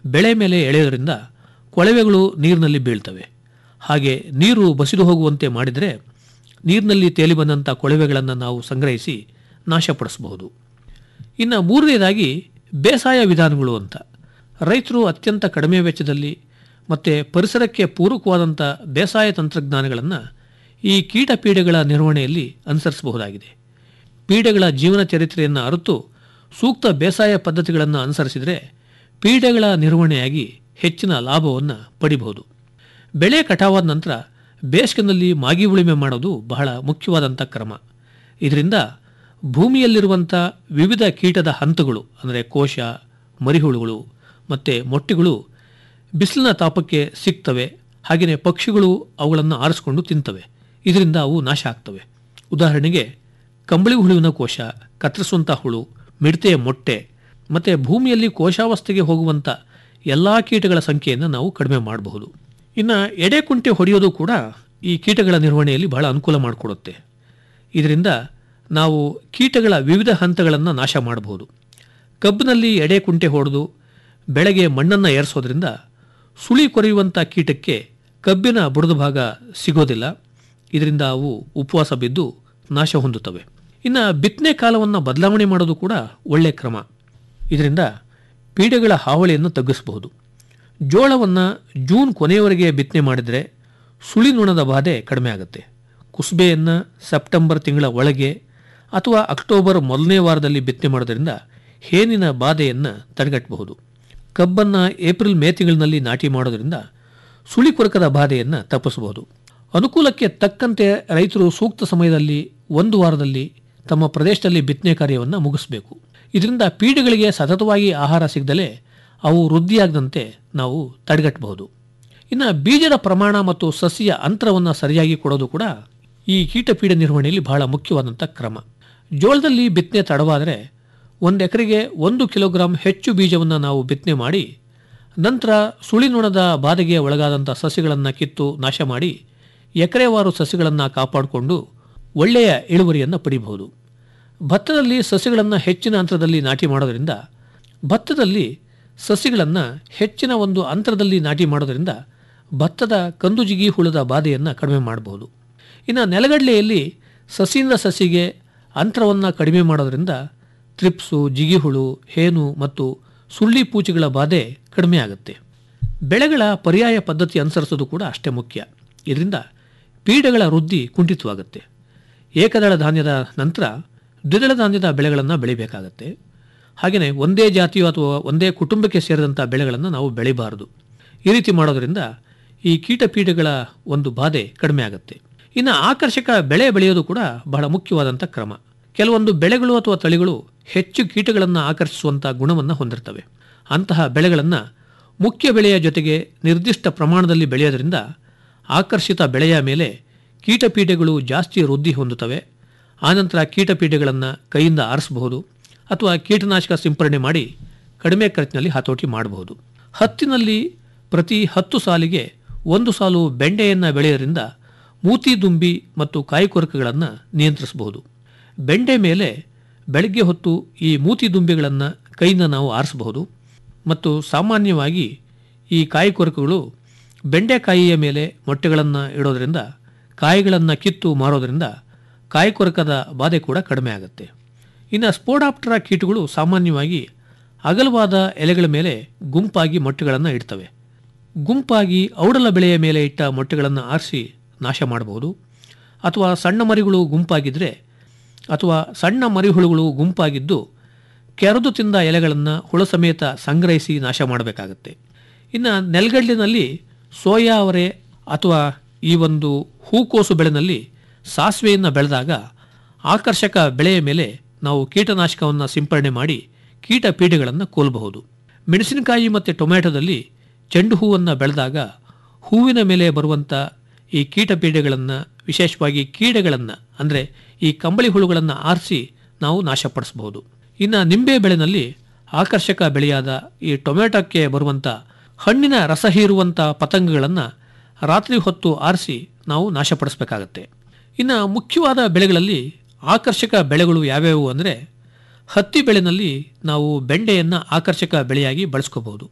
ಬೆಳೆ ಮೇಲೆ ಎಳೆಯೋದ್ರಿಂದ ಕೊಳವೆಗಳು ನೀರಿನಲ್ಲಿ ಬೀಳ್ತವೆ ಹಾಗೆ ನೀರು ಬಸಿದು ಹೋಗುವಂತೆ ಮಾಡಿದರೆ ನೀರಿನಲ್ಲಿ ತೇಲಿ ಬಂದಂಥ ಕೊಳವೆಗಳನ್ನು ನಾವು ಸಂಗ್ರಹಿಸಿ ನಾಶಪಡಿಸಬಹುದು ಇನ್ನು ಮೂರನೇದಾಗಿ ಬೇಸಾಯ ವಿಧಾನಗಳು ಅಂತ ರೈತರು ಅತ್ಯಂತ ಕಡಿಮೆ ವೆಚ್ಚದಲ್ಲಿ ಮತ್ತು ಪರಿಸರಕ್ಕೆ ಪೂರಕವಾದಂಥ ಬೇಸಾಯ ತಂತ್ರಜ್ಞಾನಗಳನ್ನು ಈ ಕೀಟ ಪೀಡೆಗಳ ನಿರ್ವಹಣೆಯಲ್ಲಿ ಅನುಸರಿಸಬಹುದಾಗಿದೆ ಪೀಡೆಗಳ ಜೀವನ ಚರಿತ್ರೆಯನ್ನು ಅರಿತು ಸೂಕ್ತ ಬೇಸಾಯ ಪದ್ಧತಿಗಳನ್ನು ಅನುಸರಿಸಿದರೆ ಪೀಡೆಗಳ ನಿರ್ವಹಣೆಯಾಗಿ ಹೆಚ್ಚಿನ ಲಾಭವನ್ನು ಪಡಿಬಹುದು ಬೆಳೆ ಕಟಾವಾದ ನಂತರ ಬೇಸಿಗೆನಲ್ಲಿ ಮಾಗಿ ಉಳುಮೆ ಮಾಡೋದು ಬಹಳ ಮುಖ್ಯವಾದಂಥ ಕ್ರಮ ಇದರಿಂದ ಭೂಮಿಯಲ್ಲಿರುವಂಥ ವಿವಿಧ ಕೀಟದ ಹಂತಗಳು ಅಂದರೆ ಕೋಶ ಮರಿಹುಳುಗಳು ಮತ್ತು ಮೊಟ್ಟೆಗಳು ಬಿಸಿಲಿನ ತಾಪಕ್ಕೆ ಸಿಗ್ತವೆ ಹಾಗೆಯೇ ಪಕ್ಷಿಗಳು ಅವುಗಳನ್ನು ಆರಿಸ್ಕೊಂಡು ತಿಂತವೆ ಇದರಿಂದ ಅವು ನಾಶ ಆಗ್ತವೆ ಉದಾಹರಣೆಗೆ ಕಂಬಳಿ ಹುಳುವಿನ ಕೋಶ ಕತ್ತರಿಸುವಂಥ ಹುಳು ಮಿಡತೆಯ ಮೊಟ್ಟೆ ಮತ್ತು ಭೂಮಿಯಲ್ಲಿ ಕೋಶಾವಸ್ಥೆಗೆ ಹೋಗುವಂಥ ಎಲ್ಲ ಕೀಟಗಳ ಸಂಖ್ಯೆಯನ್ನು ನಾವು ಕಡಿಮೆ ಮಾಡಬಹುದು ಇನ್ನು ಎಡೆ ಕುಂಟೆ ಹೊಡೆಯೋದು ಕೂಡ ಈ ಕೀಟಗಳ ನಿರ್ವಹಣೆಯಲ್ಲಿ ಬಹಳ ಅನುಕೂಲ ಮಾಡಿಕೊಡುತ್ತೆ ಇದರಿಂದ ನಾವು ಕೀಟಗಳ ವಿವಿಧ ಹಂತಗಳನ್ನು ನಾಶ ಮಾಡಬಹುದು ಕಬ್ಬಿನಲ್ಲಿ ಎಡೆ ಕುಂಟೆ ಹೊಡೆದು ಬೆಳೆಗೆ ಮಣ್ಣನ್ನು ಏರಿಸೋದ್ರಿಂದ ಸುಳಿ ಕೊರೆಯುವಂಥ ಕೀಟಕ್ಕೆ ಕಬ್ಬಿನ ಬುಡದ ಭಾಗ ಸಿಗೋದಿಲ್ಲ ಇದರಿಂದ ಅವು ಉಪವಾಸ ಬಿದ್ದು ನಾಶ ಹೊಂದುತ್ತವೆ ಇನ್ನು ಬಿತ್ತನೆ ಕಾಲವನ್ನು ಬದಲಾವಣೆ ಮಾಡೋದು ಕೂಡ ಒಳ್ಳೆಯ ಕ್ರಮ ಇದರಿಂದ ಪೀಡೆಗಳ ಹಾವಳಿಯನ್ನು ತಗ್ಗಿಸಬಹುದು ಜೋಳವನ್ನು ಜೂನ್ ಕೊನೆಯವರೆಗೆ ಬಿತ್ತನೆ ಮಾಡಿದರೆ ಸುಳಿ ನುಣದ ಬಾಧೆ ಕಡಿಮೆ ಆಗುತ್ತೆ ಕುಸುಬೆಯನ್ನು ಸೆಪ್ಟೆಂಬರ್ ತಿಂಗಳ ಒಳಗೆ ಅಥವಾ ಅಕ್ಟೋಬರ್ ಮೊದಲನೇ ವಾರದಲ್ಲಿ ಬಿತ್ತನೆ ಮಾಡೋದ್ರಿಂದ ಹೇನಿನ ಬಾಧೆಯನ್ನು ತಡೆಗಟ್ಟಬಹುದು ಕಬ್ಬನ್ನು ಏಪ್ರಿಲ್ ಮೇ ತಿಂಗಳಿನಲ್ಲಿ ನಾಟಿ ಮಾಡೋದ್ರಿಂದ ಸುಳಿ ಕೊರಕದ ಬಾಧೆಯನ್ನು ತಪ್ಪಿಸಬಹುದು ಅನುಕೂಲಕ್ಕೆ ತಕ್ಕಂತೆ ರೈತರು ಸೂಕ್ತ ಸಮಯದಲ್ಲಿ ಒಂದು ವಾರದಲ್ಲಿ ತಮ್ಮ ಪ್ರದೇಶದಲ್ಲಿ ಬಿತ್ತನೆ ಕಾರ್ಯವನ್ನು ಮುಗಿಸಬೇಕು ಇದರಿಂದ ಪೀಡೆಗಳಿಗೆ ಸತತವಾಗಿ ಆಹಾರ ಸಿಗದಲೇ ಅವು ವೃದ್ಧಿಯಾಗದಂತೆ ನಾವು ತಡೆಗಟ್ಟಬಹುದು ಇನ್ನು ಬೀಜದ ಪ್ರಮಾಣ ಮತ್ತು ಸಸ್ಯ ಅಂತರವನ್ನು ಸರಿಯಾಗಿ ಕೊಡೋದು ಕೂಡ ಈ ಕೀಟಪೀಡೆ ನಿರ್ವಹಣೆಯಲ್ಲಿ ಬಹಳ ಮುಖ್ಯವಾದಂಥ ಕ್ರಮ ಜೋಳದಲ್ಲಿ ಬಿತ್ತನೆ ತಡವಾದರೆ ಒಂದು ಎಕರೆಗೆ ಒಂದು ಕಿಲೋಗ್ರಾಂ ಹೆಚ್ಚು ಬೀಜವನ್ನು ನಾವು ಬಿತ್ತನೆ ಮಾಡಿ ನಂತರ ಸುಳಿನೊಣದ ಬಾಧೆಗೆ ಒಳಗಾದಂಥ ಸಸ್ಯಗಳನ್ನು ಕಿತ್ತು ನಾಶ ಮಾಡಿ ಎಕರೆವಾರು ಸಸ್ಯಗಳನ್ನು ಕಾಪಾಡಿಕೊಂಡು ಒಳ್ಳೆಯ ಇಳುವರಿಯನ್ನು ಪಡಿಬಹುದು ಭತ್ತದಲ್ಲಿ ಸಸ್ಯಗಳನ್ನು ಹೆಚ್ಚಿನ ಅಂತರದಲ್ಲಿ ನಾಟಿ ಮಾಡೋದರಿಂದ ಭತ್ತದಲ್ಲಿ ಸಸ್ಯಗಳನ್ನು ಹೆಚ್ಚಿನ ಒಂದು ಅಂತರದಲ್ಲಿ ನಾಟಿ ಮಾಡೋದರಿಂದ ಭತ್ತದ ಕಂದುಜಿಗಿ ಹುಳದ ಬಾಧೆಯನ್ನು ಕಡಿಮೆ ಮಾಡಬಹುದು ಇನ್ನು ನೆಲಗಡಲೆಯಲ್ಲಿ ಸಸಿಯಿಂದ ಸಸಿಗೆ ಅಂತರವನ್ನು ಕಡಿಮೆ ಮಾಡೋದರಿಂದ ತ್ರಿಪ್ಸು ಜಿಗಿಹುಳು ಹೇನು ಮತ್ತು ಸುಳ್ಳಿ ಪೂಚಿಗಳ ಬಾಧೆ ಕಡಿಮೆ ಆಗುತ್ತೆ ಬೆಳೆಗಳ ಪರ್ಯಾಯ ಪದ್ಧತಿ ಅನುಸರಿಸೋದು ಕೂಡ ಅಷ್ಟೇ ಮುಖ್ಯ ಇದರಿಂದ ಪೀಡೆಗಳ ವೃದ್ಧಿ ಕುಂಠಿತವಾಗುತ್ತೆ ಏಕದಳ ಧಾನ್ಯದ ನಂತರ ದ್ವಿದಳ ಧಾನ್ಯದ ಬೆಳೆಗಳನ್ನು ಬೆಳಿಬೇಕಾಗತ್ತೆ ಹಾಗೆಯೇ ಒಂದೇ ಜಾತಿಯು ಅಥವಾ ಒಂದೇ ಕುಟುಂಬಕ್ಕೆ ಸೇರಿದಂಥ ಬೆಳೆಗಳನ್ನು ನಾವು ಬೆಳಿಬಾರದು ಈ ರೀತಿ ಮಾಡೋದರಿಂದ ಈ ಕೀಟಪೀಡೆಗಳ ಒಂದು ಬಾಧೆ ಕಡಿಮೆ ಆಗುತ್ತೆ ಇನ್ನು ಆಕರ್ಷಕ ಬೆಳೆ ಬೆಳೆಯೋದು ಕೂಡ ಬಹಳ ಮುಖ್ಯವಾದಂಥ ಕ್ರಮ ಕೆಲವೊಂದು ಬೆಳೆಗಳು ಅಥವಾ ತಳಿಗಳು ಹೆಚ್ಚು ಕೀಟಗಳನ್ನು ಆಕರ್ಷಿಸುವಂಥ ಗುಣವನ್ನು ಹೊಂದಿರ್ತವೆ ಅಂತಹ ಬೆಳೆಗಳನ್ನು ಮುಖ್ಯ ಬೆಳೆಯ ಜೊತೆಗೆ ನಿರ್ದಿಷ್ಟ ಪ್ರಮಾಣದಲ್ಲಿ ಬೆಳೆಯೋದ್ರಿಂದ ಆಕರ್ಷಿತ ಬೆಳೆಯ ಮೇಲೆ ಕೀಟಪೀಡೆಗಳು ಜಾಸ್ತಿ ವೃದ್ಧಿ ಹೊಂದುತ್ತವೆ ಆನಂತರ ಕೀಟಪೀಡೆಗಳನ್ನು ಕೈಯಿಂದ ಆರಿಸಬಹುದು ಅಥವಾ ಕೀಟನಾಶಕ ಸಿಂಪರಣೆ ಮಾಡಿ ಕಡಿಮೆ ಖರ್ಚಿನಲ್ಲಿ ಹತೋಟಿ ಮಾಡಬಹುದು ಹತ್ತಿನಲ್ಲಿ ಪ್ರತಿ ಹತ್ತು ಸಾಲಿಗೆ ಒಂದು ಸಾಲು ಬೆಂಡೆಯನ್ನು ಬೆಳೆಯೋದ್ರಿಂದ ಮೂತಿ ದುಂಬಿ ಮತ್ತು ಕಾಯಿಕೊರಕಗಳನ್ನು ನಿಯಂತ್ರಿಸಬಹುದು ಬೆಂಡೆ ಮೇಲೆ ಬೆಳಗ್ಗೆ ಹೊತ್ತು ಈ ಮೂತಿ ದುಂಬಿಗಳನ್ನು ಕೈಯಿಂದ ನಾವು ಆರಿಸಬಹುದು ಮತ್ತು ಸಾಮಾನ್ಯವಾಗಿ ಈ ಕಾಯಿಕೊರಕಗಳು ಬೆಂಡೆಕಾಯಿಯ ಮೇಲೆ ಮೊಟ್ಟೆಗಳನ್ನು ಇಡೋದ್ರಿಂದ ಕಾಯಿಗಳನ್ನು ಕಿತ್ತು ಮಾರೋದ್ರಿಂದ ಕಾಯಿಕೊರಕದ ಬಾಧೆ ಕೂಡ ಕಡಿಮೆ ಆಗುತ್ತೆ ಇನ್ನು ಸ್ಪೋಡಾಪ್ಟರ ಕೀಟಗಳು ಸಾಮಾನ್ಯವಾಗಿ ಅಗಲವಾದ ಎಲೆಗಳ ಮೇಲೆ ಗುಂಪಾಗಿ ಮೊಟ್ಟೆಗಳನ್ನು ಇಡ್ತವೆ ಗುಂಪಾಗಿ ಔಡಲ ಬೆಳೆಯ ಮೇಲೆ ಇಟ್ಟ ಮೊಟ್ಟೆಗಳನ್ನು ಆರಿಸಿ ನಾಶ ಮಾಡಬಹುದು ಅಥವಾ ಸಣ್ಣ ಮರಿಗಳು ಗುಂಪಾಗಿದ್ದರೆ ಅಥವಾ ಸಣ್ಣ ಮರಿಹುಳುಗಳು ಗುಂಪಾಗಿದ್ದು ಕೆರೆದು ತಿಂದ ಎಲೆಗಳನ್ನು ಹುಳ ಸಮೇತ ಸಂಗ್ರಹಿಸಿ ನಾಶ ಮಾಡಬೇಕಾಗತ್ತೆ ಇನ್ನು ನೆಲಗಡಲಿನಲ್ಲಿ ಸೋಯಾ ಅವರೆ ಅಥವಾ ಈ ಒಂದು ಹೂಕೋಸು ಬೆಳೆನಲ್ಲಿ ಸಾಸಿವೆಯನ್ನು ಬೆಳೆದಾಗ ಆಕರ್ಷಕ ಬೆಳೆಯ ಮೇಲೆ ನಾವು ಕೀಟನಾಶಕವನ್ನು ಸಿಂಪರಣೆ ಮಾಡಿ ಕೀಟ ಪೀಡೆಗಳನ್ನು ಕೊಲ್ಲಬಹುದು ಮೆಣಸಿನಕಾಯಿ ಮತ್ತು ಟೊಮ್ಯಾಟೊದಲ್ಲಿ ಚೆಂಡು ಹೂವನ್ನು ಬೆಳೆದಾಗ ಹೂವಿನ ಮೇಲೆ ಬರುವಂಥ ಈ ಕೀಟ ಪೀಡೆಗಳನ್ನು ವಿಶೇಷವಾಗಿ ಕೀಡೆಗಳನ್ನು ಅಂದರೆ ಈ ಕಂಬಳಿ ಹುಳುಗಳನ್ನು ಆರಿಸಿ ನಾವು ನಾಶಪಡಿಸಬಹುದು ಇನ್ನು ನಿಂಬೆ ಬೆಳೆನಲ್ಲಿ ಆಕರ್ಷಕ ಬೆಳೆಯಾದ ಈ ಟೊಮೆಟೊಕ್ಕೆ ಬರುವಂಥ ಹಣ್ಣಿನ ರಸ ಹೀರುವಂಥ ಪತಂಗಗಳನ್ನು ರಾತ್ರಿ ಹೊತ್ತು ಆರಿಸಿ ನಾವು ನಾಶಪಡಿಸಬೇಕಾಗತ್ತೆ ಇನ್ನು ಮುಖ್ಯವಾದ ಬೆಳೆಗಳಲ್ಲಿ ಆಕರ್ಷಕ ಬೆಳೆಗಳು ಯಾವ್ಯಾವು ಅಂದರೆ ಹತ್ತಿ ಬೆಳೆನಲ್ಲಿ ನಾವು ಬೆಂಡೆಯನ್ನು ಆಕರ್ಷಕ ಬೆಳೆಯಾಗಿ ಬಳಸ್ಕೋಬಹುದು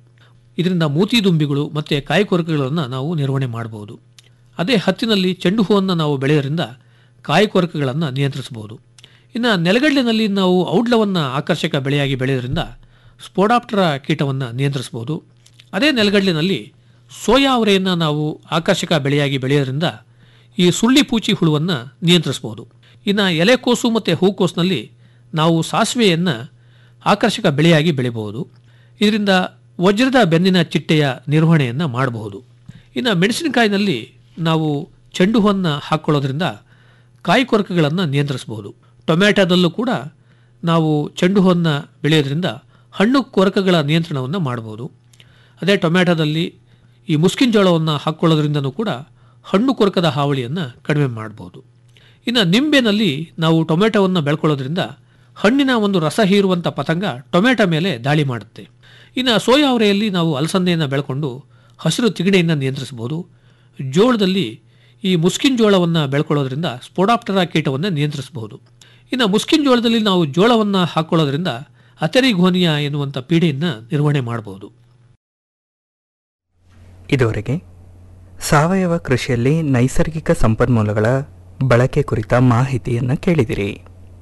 ಇದರಿಂದ ಮೂತಿದುಂಬಿಗಳು ಮತ್ತು ಕಾಯಿಕೊರಕಗಳನ್ನು ನಾವು ನಿರ್ವಹಣೆ ಮಾಡಬಹುದು ಅದೇ ಹತ್ತಿನಲ್ಲಿ ಚೆಂಡು ಹೂವನ್ನು ನಾವು ಬೆಳೆಯೋದ್ರಿಂದ ಕಾಯಿಕೊರಕಗಳನ್ನು ನಿಯಂತ್ರಿಸಬಹುದು ಇನ್ನು ನೆಲಗಡಲಿನಲ್ಲಿ ನಾವು ಔಡ್ಲವನ್ನು ಆಕರ್ಷಕ ಬೆಳೆಯಾಗಿ ಬೆಳೆಯೋದ್ರಿಂದ ಸ್ಪೋಡಾಪ್ಟರ ಕೀಟವನ್ನು ನಿಯಂತ್ರಿಸಬಹುದು ಅದೇ ನೆಲಗಡಲಿನಲ್ಲಿ ಸೋಯಾ ಅವರೆಯನ್ನು ನಾವು ಆಕರ್ಷಕ ಬೆಳೆಯಾಗಿ ಬೆಳೆಯೋದ್ರಿಂದ ಈ ಸುಳ್ಳಿ ಪೂಚಿ ಹುಳುವನ್ನು ನಿಯಂತ್ರಿಸಬಹುದು ಇನ್ನು ಎಲೆಕೋಸು ಮತ್ತು ಹೂಕೋಸಿನಲ್ಲಿ ನಾವು ಸಾಸಿವೆಯನ್ನು ಆಕರ್ಷಕ ಬೆಳೆಯಾಗಿ ಬೆಳೆಯಬಹುದು ಇದರಿಂದ ವಜ್ರದ ಬೆನ್ನಿನ ಚಿಟ್ಟೆಯ ನಿರ್ವಹಣೆಯನ್ನು ಮಾಡಬಹುದು ಇನ್ನು ಮೆಣಸಿನಕಾಯಿನಲ್ಲಿ ನಾವು ಚೆಂಡು ಹೂವನ್ನು ಹಾಕ್ಕೊಳ್ಳೋದ್ರಿಂದ ಕಾಯಿ ಕೊರಕಗಳನ್ನು ನಿಯಂತ್ರಿಸಬಹುದು ಟೊಮ್ಯಾಟೊದಲ್ಲೂ ಕೂಡ ನಾವು ಚೆಂಡು ಹೂವನ್ನು ಬೆಳೆಯೋದ್ರಿಂದ ಹಣ್ಣು ಕೊರಕಗಳ ನಿಯಂತ್ರಣವನ್ನು ಮಾಡಬಹುದು ಅದೇ ಟೊಮ್ಯಾಟೊದಲ್ಲಿ ಈ ಮುಸ್ಕಿನ ಜೋಳವನ್ನು ಹಾಕ್ಕೊಳ್ಳೋದ್ರಿಂದನೂ ಕೂಡ ಹಣ್ಣು ಕೊರಕದ ಹಾವಳಿಯನ್ನು ಕಡಿಮೆ ಮಾಡಬಹುದು ಇನ್ನು ನಿಂಬೆನಲ್ಲಿ ನಾವು ಟೊಮೆಟೊವನ್ನು ಬೆಳ್ಕೊಳ್ಳೋದ್ರಿಂದ ಹಣ್ಣಿನ ಒಂದು ರಸ ಹೀರುವಂಥ ಪತಂಗ ಟೊಮೆಟೊ ಮೇಲೆ ದಾಳಿ ಮಾಡುತ್ತೆ ಇನ್ನು ಸೋಯಾ ಅವರೆಯಲ್ಲಿ ನಾವು ಅಲಸಂದೆಯನ್ನು ಬೆಳ್ಕೊಂಡು ಹಸಿರು ತಿಗಣೆಯನ್ನು ನಿಯಂತ್ರಿಸಬಹುದು ಜೋಳದಲ್ಲಿ ಈ ಮುಸ್ಕಿನ ಜೋಳವನ್ನು ಬೆಳ್ಕೊಳ್ಳೋದ್ರಿಂದ ಸ್ಪೋಡಾಪ್ಟರ ಕೀಟವನ್ನು ನಿಯಂತ್ರಿಸಬಹುದು ಇನ್ನು ಮುಸ್ಕಿನ ಜೋಳದಲ್ಲಿ ನಾವು ಜೋಳವನ್ನು ಹಾಕ್ಕೊಳ್ಳೋದ್ರಿಂದ ಅತೆರಿಘೋನಿಯಾ ಎನ್ನುವಂಥ ಪೀಡೆಯನ್ನು ನಿರ್ವಹಣೆ ಮಾಡಬಹುದು ಇದುವರೆಗೆ ಸಾವಯವ ಕೃಷಿಯಲ್ಲಿ ನೈಸರ್ಗಿಕ ಸಂಪನ್ಮೂಲಗಳ ಬಳಕೆ ಕುರಿತ ಮಾಹಿತಿಯನ್ನು ಕೇಳಿದಿರಿ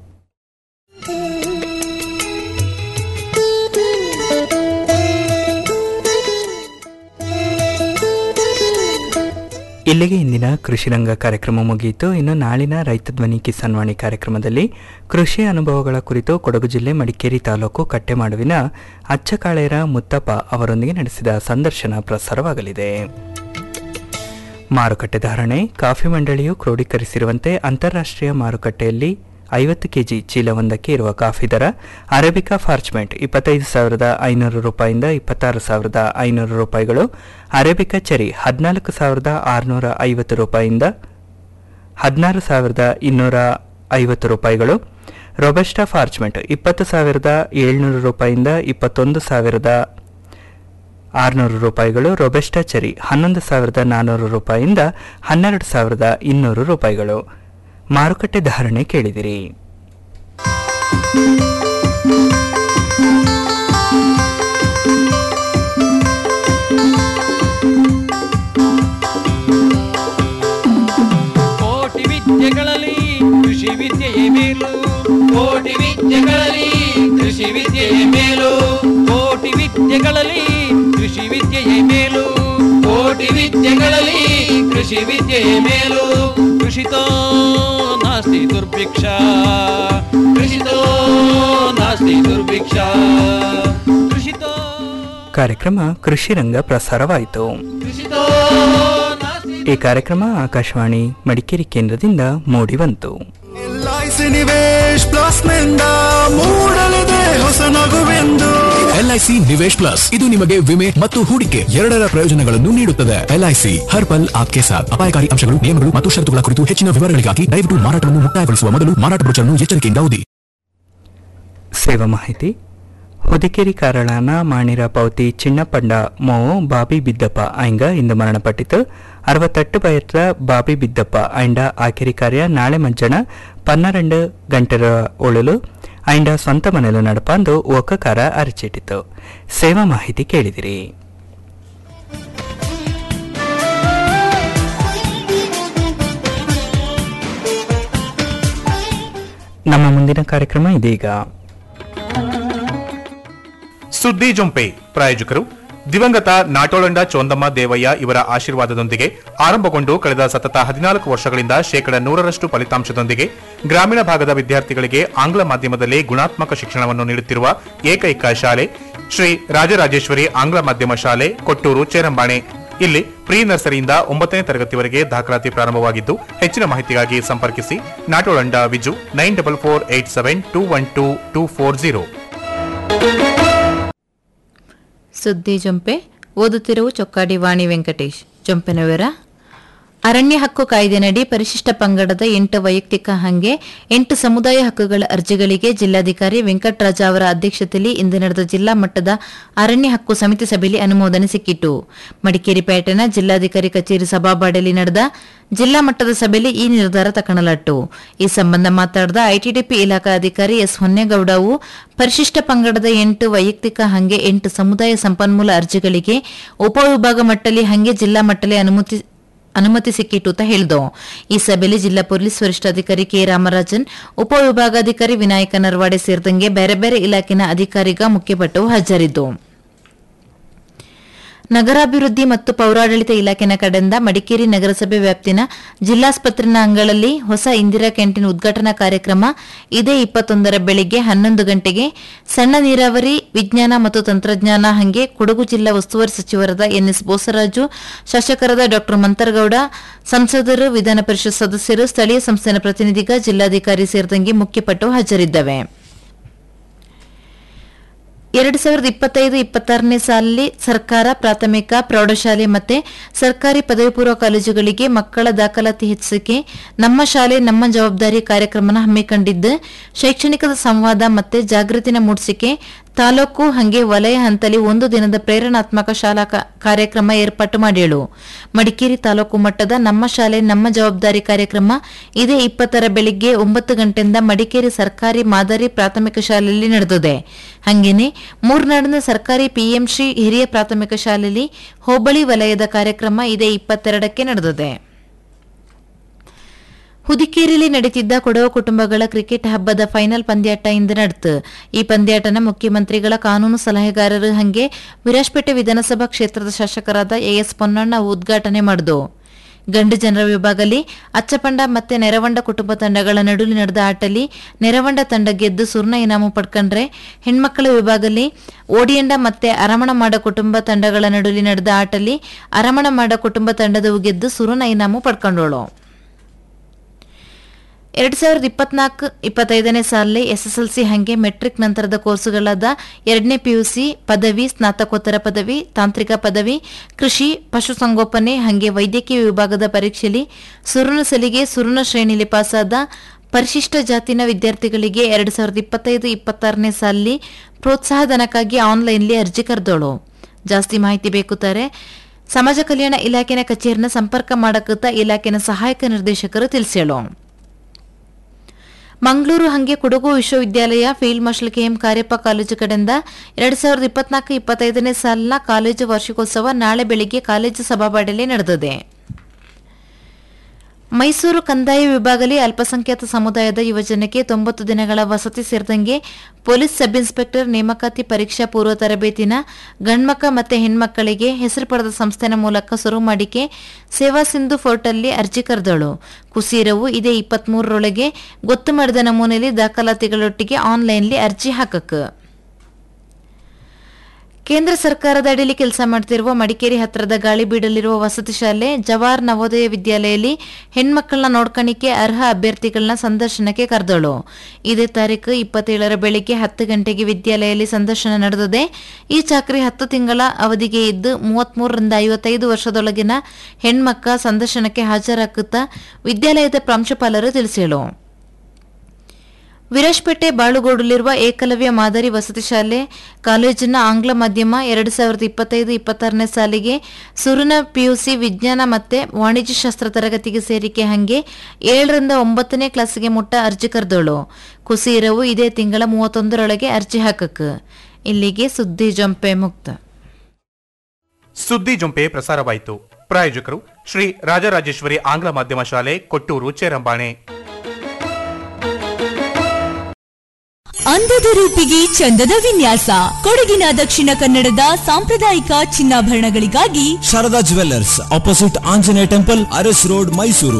ಇಲ್ಲಿಗೆ ಇಂದಿನ ಕೃಷಿ ರಂಗ ಕಾರ್ಯಕ್ರಮ ಮುಗಿಯಿತು ಇನ್ನು ನಾಳಿನ ರೈತ ಧ್ವನಿ ಕಿಸಾನ್ ವಾಣಿ ಕಾರ್ಯಕ್ರಮದಲ್ಲಿ ಕೃಷಿ ಅನುಭವಗಳ ಕುರಿತು ಕೊಡಗು ಜಿಲ್ಲೆ ಮಡಿಕೇರಿ ತಾಲೂಕು ಕಟ್ಟೆಮಾಡುವಿನ ಅಚ್ಚಕಾಳೇರ ಮುತ್ತಪ್ಪ ಅವರೊಂದಿಗೆ ನಡೆಸಿದ ಸಂದರ್ಶನ ಪ್ರಸಾರವಾಗಲಿದೆ ಮಾರುಕಟ್ಟೆ ಧಾರಣೆ ಕಾಫಿ ಮಂಡಳಿಯು ಕ್ರೋಢೀಕರಿಸಿರುವಂತೆ ಅಂತಾರಾಷ್ಟ್ರೀಯ ಮಾರುಕಟ್ಟೆಯಲ್ಲಿ ಐವತ್ತು ಕೆಜಿ ಚೀಲವೊಂದಕ್ಕೆ ಇರುವ ಕಾಫಿ ದರ ಅರೇಬಿಕಾ ಫಾರ್ಚ್ಮೆಂಟ್ ಇಪ್ಪತ್ತೈದು ಸಾವಿರದ ಐನೂರು ರೂಪಾಯಿಂದ ಇಪ್ಪತ್ತಾರು ಸಾವಿರದ ಐನೂರು ರೂಪಾಯಿಗಳು ಅರೇಬಿಕಾ ಚೆರಿ ಹದಿನಾಲ್ಕು ಸಾವಿರದ ಆರುನೂರ ಐವತ್ತು ರೂಪಾಯಿಯಿಂದ ಹದಿನಾರು ಸಾವಿರದ ಇನ್ನೂರ ಐವತ್ತು ರೂಪಾಯಿಗಳು ರೊಬೆಸ್ಟಾ ಫಾರ್ಚ್ಮೆಂಟ್ ಇಪ್ಪತ್ತು ಸಾವಿರದ ಏಳ್ನೂರು ರೂಪಾಯಿಯಿಂದ ಇಪ್ಪತ್ತೊಂದು ಸಾವಿರದ ಆರುನೂರು ರೂಪಾಯಿಗಳು ರೊಬೆಸ್ಟಾ ಚೆರಿ ಹನ್ನೊಂದು ಸಾವಿರದ ನಾನ್ನೂರು ರೂಪಾಯಿಯಿಂದ ಹನ್ನೆರಡು ಸಾವಿರದ ಇನ್ನೂರು ರೂಪಾಯಿಗಳು ಮಾರುಕಟ್ಟೆ ಧಾರಣೆ ಕೇಳಿದಿರಿ ಕೋಟಿ ವಿದ್ಯೆಗಳಲ್ಲಿ ಕೃಷಿ ವಿದ್ಯೆಯೇ ಮೇಲು ಕೋಟಿ ವಿದ್ಯೆಗಳಲ್ಲಿ ಕೃಷಿ ವಿದ್ಯೆಯೇ ಮೇಲು ಕೋಟಿ ವಿದ್ಯೆಗಳಲ್ಲಿ ಕೃಷಿ ವಿದ್ಯೆಯೇ ಮೇಲು ಕೋಟಿ ವಿದ್ಯೆಗಳಲ್ಲಿ ಕೃಷಿ ವಿದ್ಯೆಯೇ ಮೇಲು ಕೃಷಿತೋ ನಾಸ್ತಿ ದುರ್ಭಿಕ್ಷ ಕೃಷಿತೋ ನಾಸ್ತಿ ದುರ್ಭಿಕ್ಷ ಕೃಷಿತೋ ಕಾರ್ಯಕ್ರಮ ಕೃಷಿ ರಂಗ ಪ್ರಸಾರವಾಯಿತು ಕೃಷಿತೋ ನಾಸ್ತಿ ಈ ಕಾರ್ಯಕ್ರಮ ಆಕಾಶವಾಣಿ ಮಡಿಕೇರಿ ಕೇಂದ್ರದಿಂದ ಮೂಡಿಬಂತು ಎಲ್ಐಸಿ ನಿವೇಶ್ ಪ್ಲಸ್ ನಿಂದ ಮೂಡಲಿದೆ ಹೊಸ ನಗುವೆಂದು ಎಲ್ಐಸಿ ನಿವೇಶ್ ಪ್ಲಸ್ ಇದು ನಿಮಗೆ ವಿಮೆ ಮತ್ತು ಹೂಡಿಕೆ ಎರಡರ ಪ್ರಯೋಜನಗಳನ್ನು ನೀಡುತ್ತದೆ ಎಲ್ಐಸಿ ಹರ್ ಪಲ್ ಆಪ್ಕೆ ಸಾಥ್ ಅಪಾಯಕಾರಿ ಅಂಶಗಳು ನಿಯಮಗಳು ಮತ್ತು ಷರತ್ತುಗಳ ಕುರಿತು ಹೆಚ್ಚಿನ ವಿವರಗಳಿಗಾಗಿ ದಯವಿಟ್ಟು ಮಾರಾಟವನ್ನು ಮುಕ್ತಾಯಗೊಳಿಸುವ ಮೊದಲು ಮಾರಾಟ ಬ್ರೋಚರ್ನ್ನು ಎಚ್ಚರಿಕೆಯಿಂದ ಓದಿ ಸೇವಾ ಮಾಹಿತಿ ಹುದಿಕೇರಿ ಕಾರಳನ ಮಾಣಿರ ಪೌತಿ ಚಿನ್ನಪಂಡ ಮೋವು ಬಾಬಿ ಬಿದ್ದಪ್ಪ ಐಂಗ ಇಂದು ಮರಣಪಟ್ಟಿತು ಅರವತ್ತೆಟ್ಟು ಬಯತ್ರ ಬಾಬಿ ಬಿದ್ದಪ್ಪ ಐಂಡ ಆಕೆರಿ ಕಾರ್ಯ ನಾಳೆ ಮಜ್ಜನ ಪನ್ನೆರಡು ಗಂಟೆರ ಒಳಲು ಐಂಡ ಸ್ವಂತ ಮನೆಲು ನಡಪಂದು ಒಕ್ಕಕಾರ ಅರಚಿಟ್ಟಿತು ಸೇವಾ ಮಾಹಿತಿ ಕೇಳಿದಿರಿ ನಮ್ಮ ಮುಂದಿನ ಕಾರ್ಯಕ್ರಮ ಇದೀಗ ಸುದ್ದಿ ಜೊಂಪೆ ಪ್ರಾಯೋಜಕರು ದಿವಂಗತ ನಾಟೋಳಂಡ ಚೋಂದಮ್ಮ ದೇವಯ್ಯ ಇವರ ಆಶೀರ್ವಾದದೊಂದಿಗೆ ಆರಂಭಗೊಂಡು ಕಳೆದ ಸತತ ಹದಿನಾಲ್ಕು ವರ್ಷಗಳಿಂದ ಶೇಕಡ ನೂರರಷ್ಟು ಫಲಿತಾಂಶದೊಂದಿಗೆ ಗ್ರಾಮೀಣ ಭಾಗದ ವಿದ್ಯಾರ್ಥಿಗಳಿಗೆ ಆಂಗ್ಲ ಮಾಧ್ಯಮದಲ್ಲಿ ಗುಣಾತ್ಮಕ ಶಿಕ್ಷಣವನ್ನು ನೀಡುತ್ತಿರುವ ಏಕೈಕ ಶಾಲೆ ಶ್ರೀ ರಾಜರಾಜೇಶ್ವರಿ ಆಂಗ್ಲ ಮಾಧ್ಯಮ ಶಾಲೆ ಕೊಟ್ಟೂರು ಚೇರಂಬಾಣೆ ಇಲ್ಲಿ ಪ್ರೀ ನರ್ಸರಿಯಿಂದ ಒಂಬತ್ತನೇ ತರಗತಿವರೆಗೆ ದಾಖಲಾತಿ ಪ್ರಾರಂಭವಾಗಿದ್ದು ಹೆಚ್ಚಿನ ಮಾಹಿತಿಗಾಗಿ ಸಂಪರ್ಕಿಸಿ Natolanda Viju nine double four eight seven two one two two four zero ಸುದ್ದಿ ಜೊಂಪೆ ಓದುತ್ತಿರುವ ಚೊಕ್ಕಾಡಿ ವಾಣಿ ವೆಂಕಟೇಶ್ ಜೊಂಪೆನ ವಿವರ ಅರಣ್ಯ ಹಕ್ಕು ಕಾಯ್ದೆನಡಿ ಪರಿಶಿಷ್ಟ ಪಂಗಡದ ಎಂಟು ವೈಯಕ್ತಿಕ ಹಂಗೆ ಎಂಟು ಸಮುದಾಯ ಹಕ್ಕುಗಳ ಅರ್ಜಿಗಳಿಗೆ ಜಿಲ್ಲಾಧಿಕಾರಿ ವೆಂಕಟರಾಜ ಅವರ ಅಧ್ಯಕ್ಷತೆಯಲ್ಲಿ ಇಂದು ನಡೆದ ಜಿಲ್ಲಾ ಮಟ್ಟದ ಅರಣ್ಯ ಹಕ್ಕು ಸಮಿತಿ ಸಭೆಯಲ್ಲಿ ಅನುಮೋದನೆ ಸಿಕ್ಕಿತು ಮಡಿಕೇರಿ ಪೇಟೆನ ಜಿಲ್ಲಾಧಿಕಾರಿ ಕಚೇರಿ ಸಭಾಬಾಡಿಯಲ್ಲಿ ನಡೆದ ಜಿಲ್ಲಾ ಮಟ್ಟದ ಸಭೆಯಲ್ಲಿ ಈ ನಿರ್ಧಾರ ತಗೊಳ್ಳಲಾಯಿತು ಈ ಸಂಬಂಧ ಮಾತನಾಡಿದ ಐಟಿಡಿಪಿ ಇಲಾಖಾ ಅಧಿಕಾರಿ ಎಸ್ ಹೊನ್ನೇಗೌಡವು ಪರಿಶಿಷ್ಟ ಪಂಗಡದ ಎಂಟು ವೈಯಕ್ತಿಕ ಹಂಗೆ ಎಂಟು ಸಮುದಾಯ ಸಂಪನ್ಮೂಲ ಅರ್ಜಿಗಳಿಗೆ ಉಪವಿಭಾಗ ಮಟ್ಟದಲ್ಲಿ ಹಂಗೆ ಜಿಲ್ಲಾ ಮಟ್ಟದಲ್ಲಿ ಅನುಮತಿ ಅನುಮತಿ ಸಿಕ್ಕಿತು ಅಂತ ಹೇಳಿದು ಈ ಸಭೆಯಲ್ಲಿ ಜಿಲ್ಲಾ ಪೊಲೀಸ್ ವರಿಷ್ಠಾಧಿಕಾರಿ ಕೆ ರಾಮರಾಜನ್ ಉಪವಿಭಾಗಾಧಿಕಾರಿ ವಿನಾಯಕ ನರ್ವಾಡೆ ಸೇರಿದಂಗೆ ಬೇರೆ ಬೇರೆ ಇಲಾಖೆನ ಅಧಿಕಾರಿಗ ಮುಖ್ಯಪಟ್ಟವು ಹಾಜರಿದ್ದು ನಗರಾಭಿವೃದ್ಧಿ ಮತ್ತು ಪೌರಾಡಳಿತ ಇಲಾಖೆನ ಕಡೆಯಿಂದ ಮಡಿಕೇರಿ ನಗರಸಭೆ ವ್ಯಾಪ್ತಿನ ಜಿಲ್ಲಾಸ್ಪತ್ರೆನ ಅಂಗಳಲ್ಲಿ ಹೊಸ ಇಂದಿರಾ ಕ್ಯಾಂಟೀನ್ ಉದ್ಘಾಟನಾ ಕಾರ್ಯಕ್ರಮ ಇದೇ ಇಪ್ಪತ್ತೊಂದರ ಬೆಳಿಗ್ಗೆ ಹನ್ನೊಂದು ಗಂಟೆಗೆ ಸಣ್ಣ ನೀರಾವರಿ ವಿಜ್ಞಾನ ಮತ್ತು ತಂತ್ರಜ್ಞಾನ ಹಂಗೆ ಕೊಡಗು ಜಿಲ್ಲಾ ಉಸ್ತುವಾರಿ ಸಚಿವರಾದ ಎನ್ಎಸ್ ಬೋಸರಾಜು ಶಾಸಕರಾದ ಡಾ ಮಂತರಗೌಡ ಸಂಸದರು ವಿಧಾನ ಪರಿಷತ್ ಸದಸ್ಯರು ಸ್ಥಳೀಯ ಸಂಸ್ಥೆನ ಪ್ರತಿನಿಧಿಗ ಜಿಲ್ಲಾಧಿಕಾರಿ ಸೇರಿದಂಗೆ ಮುಖ್ಯಪಟ್ಟು ಹಾಜರಿದ್ದವೆ ಎರಡು ಸಾವಿರದ ಇಪ್ಪತ್ತೈದು ಇಪ್ಪತ್ತಾರನೇ ಸಾಲಿನಲ್ಲಿ ಸರ್ಕಾರ ಪ್ರಾಥಮಿಕ ಪ್ರೌಢಶಾಲೆ ಮತ್ತೆ ಸರ್ಕಾರಿ ಪದವಿ ಪೂರ್ವ ಕಾಲೇಜುಗಳಿಗೆ ಮಕ್ಕಳ ದಾಖಲಾತಿ ಹೆಚ್ಚಿಕೆ ನಮ್ಮ ಶಾಲೆ ನಮ್ಮ ಜವಾಬ್ದಾರಿ ಕಾರ್ಯಕ್ರಮನ ಹಮ್ಮಿಕೊಂಡಿದ್ದು ಶೈಕ್ಷಣಿಕದ ಸಂವಾದ ಮತ್ತೆ ಜಾಗೃತಿನ ಮೂಡಿಸಿಕೆ ತಾಲೂಕು ಹಂಗೆ ವಲಯ ಹಂತಲಿ ಒಂದು ದಿನದ ಪ್ರೇರಣಾತ್ಮಕ ಶಾಲಾ ಕ- ಕಾರ್ಯಕ್ರಮ ಏರ್ಪಾಟು ಮಾಡಿಳು ಮಡಿಕೇರಿ ತಾಲೂಕು ಮಟ್ಟದ ನಮ್ಮ ಶಾಲೆ ನಮ್ಮ ಜವಾಬ್ದಾರಿ ಕಾರ್ಯಕ್ರಮ ಇದೇ ಇಪ್ಪತ್ತರ ಬೆಳಿಗ್ಗೆ ಒಂಬತ್ತು ಗಂಟೆಯಿಂದ ಮಡಿಕೇರಿ ಸರ್ಕಾರಿ ಮಾದರಿ ಪ್ರಾಥಮಿಕ ಶಾಲೆಯಲ್ಲಿ ನಡೆದಿದೆ ಹಂಗೇನೆ ಮೂರ್ನಾಡಿನ ಸರ್ಕಾರಿ ಪಿಎಂಶ್ರೀ ಹಿರಿಯ ಪ್ರಾಥಮಿಕ ಶಾಲೆಯಲ್ಲಿ ಹೋಬಳಿ ವಲಯದ ಕಾರ್ಯಕ್ರಮ ಇದೇ ಇಪ್ಪತ್ತೆರಡಕ್ಕೆ ನಡೆದಿದೆ ಹುದಿಕೇರಿಯಲ್ಲಿ ನಡೀತಿದ್ದ ಕೊಡವ ಕುಟುಂಬಗಳ ಕ್ರಿಕೆಟ್ ಹಬ್ಬದ ಫೈನಲ್ ಪಂದ್ಯಾಟ ಇಂದು ನಡೆತು ಈ ಪಂದ್ಯಾಟನ ಮುಖ್ಯಮಂತ್ರಿಗಳ ಕಾನೂನು ಸಲಹೆಗಾರರು ಹಂಗೆ ವಿರಾಜಪೇಟೆ ವಿಧಾನಸಭಾ ಕ್ಷೇತ್ರದ ಶಾಸಕರಾದ ಎಎಸ್ ಪೊನ್ನಣ್ಣ ಉದ್ಘಾಟನೆ ಮಾಡಿದು ಗಂಡು ಜನರ ವಿಭಾಗದಲ್ಲಿ ಅಚ್ಚಪಂಡ ಮತ್ತೆ ನೆರವಂಡ ಕುಟುಂಬ ತಂಡಗಳ ನಡುವೆ ನಡೆದ ಆಟಲ್ಲಿ ನೆರವಂಡ ತಂಡ ಗೆದ್ದು ಸುರ್ಣ ಇನಾಮು ಪಡ್ಕೊಂಡ್ರೆ ಹೆಣ್ಮಕ್ಕಳ ವಿಭಾಗದಲ್ಲಿ ಓಡಿಯಂಡ ಮತ್ತೆ ಅರಮಣ ಮಾಡ ಕುಟುಂಬ ತಂಡಗಳ ನಡುವೆ ನಡೆದ ಆಟಲ್ಲಿ ಅರಮಣ ಮಾಡ ಕುಟುಂಬ ತಂಡದವು ಗೆದ್ದು ಸುರ್ಣ ಇನಾಮು ಪಡ್ಕೊಂಡೋಳು ಎರಡ್ ಸಾವಿರದ ಇಪ್ಪತ್ನಾಲ್ಕು ಇಪ್ಪತ್ತೈದನೇ ಸಾಲಿನಲ್ಲಿ ಎಸ್ಎಸ್ಎಲ್ಸಿ ಹಂಗೆ ಮೆಟ್ರಿಕ್ ನಂತರದ ಕೋರ್ಸುಗಳಾದ ಎರಡನೇ ಪಿಯುಸಿ ಪದವಿ ಸ್ನಾತಕೋತ್ತರ ಪದವಿ ತಾಂತ್ರಿಕ ಪದವಿ ಕೃಷಿ ಪಶುಸಂಗೋಪನೆ ಹಂಗೆ ವೈದ್ಯಕೀಯ ವಿಭಾಗದ ಪರೀಕ್ಷೆಯಲ್ಲಿ ಸುರುಣ ಸಲಿಗೆ ಸುರುಣ ಶ್ರೇಣಿಲಿ ಪಾಸಾದ ಪರಿಶಿಷ್ಟ ಜಾತಿನ ವಿದ್ಯಾರ್ಥಿಗಳಿಗೆ ಎರಡ್ ಸಾವಿರದ ಇಪ್ಪತ್ತೈದು ಇಪ್ಪತ್ತಾರನೇ ಸಾಲಿನಲ್ಲಿ ಪ್ರೋತ್ಸಾಹಧನಕ್ಕಾಗಿ ಆನ್ಲೈನ್ಲಿ ಅರ್ಜಿ ಕರೆದೋಳು ಜಾಸ್ತಿ ಮಾಹಿತಿ ಬೇಕುತ್ತಾರೆ ಸಮಾಜ ಕಲ್ಯಾಣ ಇಲಾಖೆನ ಕಚೇರಿನ ಸಂಪರ್ಕ ಮಾಡಕತ್ತ ಇಲಾಖೆನ ಸಹಾಯಕ ನಿರ್ದೇಶಕರು ತಿಳಿಸ್ಯಾಳು ಮಂಗಳೂರು ಹಂಗೆ ಕೊಡಗು ವಿಶ್ವವಿದ್ಯಾಲಯ field marshal KM Kariappa college ಕಡೆಯಿಂದ ಎರಡ್ ಸಾವಿರದ ಇಪ್ಪತ್ನಾಲ್ಕು ಇಪ್ಪತ್ತೈದನೇ ಸಾಲಿನ ಕಾಲೇಜು ವಾರ್ಷಿಕೋತ್ಸವ ನಾಳೆ ಬೆಳಿಗ್ಗೆ ಕಾಲೇಜು ಸಭಾಬಾಡಲಿ ನಡೆದಿದೆ ಮೈಸೂರು ಕಂದಾಯ ವಿಭಾಗದಲ್ಲಿ ಅಲ್ಪಸಂಖ್ಯಾತ ಸಮುದಾಯದ ಯುವಜನಕ್ಕೆ ತೊಂಬತ್ತು ದಿನಗಳ ವಸತಿ ಸೇರಿದಂಗೆ ಪೊಲೀಸ್ ಸಬ್ ಇನ್ಸ್ಪೆಕ್ಟರ್ ನೇಮಕಾತಿ ಪರೀಕ್ಷಾ ಪೂರ್ವ ತರಬೇತಿನ ಗಂಡ್ಮಕ್ಕ ಮತ್ತೆ ಹೆಣ್ಮಕ್ಕಳಿಗೆ ಹೆಸರು ಪಡೆದ ಸಂಸ್ಥೆನ ಮೂಲಕ ಶುರು ಮಾಡಿಕೆ ಸೇವಾ ಸಿಂಧು ಪೋರ್ಟಲ್ಲಿ ಅರ್ಜಿ ಕರೆದಳು ಕುಸೀರವು ಇದೇ ಇಪ್ಪತ್ಮೂರರೊಳಗೆ ಗೊತ್ತು ಮಾಡಿದ ನಮೂನೆಯಲ್ಲಿ ದಾಖಲಾತಿಗಳೊಟ್ಟಿಗೆ ಆನ್ಲೈನ್ಲಿ ಅರ್ಜಿ ಹಾಕಕ್ಕೆ ಕೇಂದ್ರ ಸರ್ಕಾರದ ಅಡಿಯಲ್ಲಿ ಕೆಲಸ ಮಾಡ್ತಿರುವ ಮಡಿಕೇರಿ ಹತ್ತಿರದ ಗಾಳಿಬೀಡಲ್ಲಿರುವ ವಸತಿ ಶಾಲೆ ಜವಾಹರ್ ನವೋದಯ ವಿದ್ಯಾಲಯದಲ್ಲಿ ಹೆಣ್ಮಕ್ಕಳನ್ನ ನೋಡ್ಕಣಿಕೆ ಅರ್ಹ ಅಭ್ಯರ್ಥಿಗಳನ್ನ ಸಂದರ್ಶನಕ್ಕೆ ಕರೆದಳು ಇದೇ ತಾರೀಕು ಇಪ್ಪತ್ತೇಳರ ಬೆಳಿಗ್ಗೆ ಹತ್ತು ಗಂಟೆಗೆ ವಿದ್ಯಾಲಯದಲ್ಲಿ ಸಂದರ್ಶನ ನಡೆದಿದೆ ಈ ಚಾಕರಿ ಹತ್ತು ತಿಂಗಳ ಅವಧಿಗೆ ಇದ್ದು ಮೂವತ್ಮೂರರಿಂದ ಐವತ್ತೈದು ವರ್ಷದೊಳಗಿನ ಹೆಣ್ಮಕ್ಕ ಸಂದರ್ಶನಕ್ಕೆ ಹಾಜರಾಗುತ್ತಾ ವಿದ್ಯಾಲಯದ ಪ್ರಾಂಶುಪಾಲರು ತಿಳಿಸಿಳು ವಿರಾಜ್ಪೇಟೆ ಬಾಳುಗೋಡಲ್ಲಿರುವ ಏಕಲವ್ಯ ಮಾದರಿ ವಸತಿ ಶಾಲೆ ಕಾಲೇಜಿನ ಆಂಗ್ಲ ಮಾಧ್ಯಮ ಎರಡು ಸಾವಿರದ ಇಪ್ಪತ್ತೈದು ಇಪ್ಪತ್ತಾರನೇ ಸಾಲಿಗೆ ಸುರುನ ಪಿಯುಸಿ ವಿಜ್ಞಾನ ಮತ್ತೆ ವಾಣಿಜ್ಯಶಾಸ್ತ್ರ ತರಗತಿಗೆ ಸೇರಿಕೆ ಹಂಗೆ ಏಳರಿಂದ ಒಂಬತ್ತನೇ ಕ್ಲಾಸಿಗೆ ಮುಟ್ಟ ಅರ್ಜಿ ಕರೆದೋಳು ಕುಸೀರವು ಇದೇ ತಿಂಗಳ ಮೂವತ್ತೊಂದರೊಳಗೆ ಅರ್ಜಿ ಹಾಕಕ್ಕೆ ಇಲ್ಲಿಗೆ ಸುದ್ದಿ ಜಂಪೆ ಮುಕ್ತ ಸುದ್ದಿ ಜೊಂಪೆ ಪ್ರಸಾರವಾಯಿತು ಪ್ರಾಯೋಜಕರು ಶ್ರೀ ರಾಜರಾಜೇಶ್ವರಿ ಆಂಗ್ಲ ಮಾಧ್ಯಮ ಶಾಲೆ ಕೊಟ್ಟೂರು ಚೇರಂಬಾಣೆ ಅಂದದ ರೂಪಿಗೆ ಚಂದದ ವಿನ್ಯಾಸ ಕೊಡಗಿನ ದಕ್ಷಿಣ ಕನ್ನಡದ ಸಾಂಪ್ರದಾಯಿಕ ಚಿನ್ನಾಭರಣಗಳಿಗಾಗಿ Sharada jewellers opposite Anjaneya temple Aras road Mysuru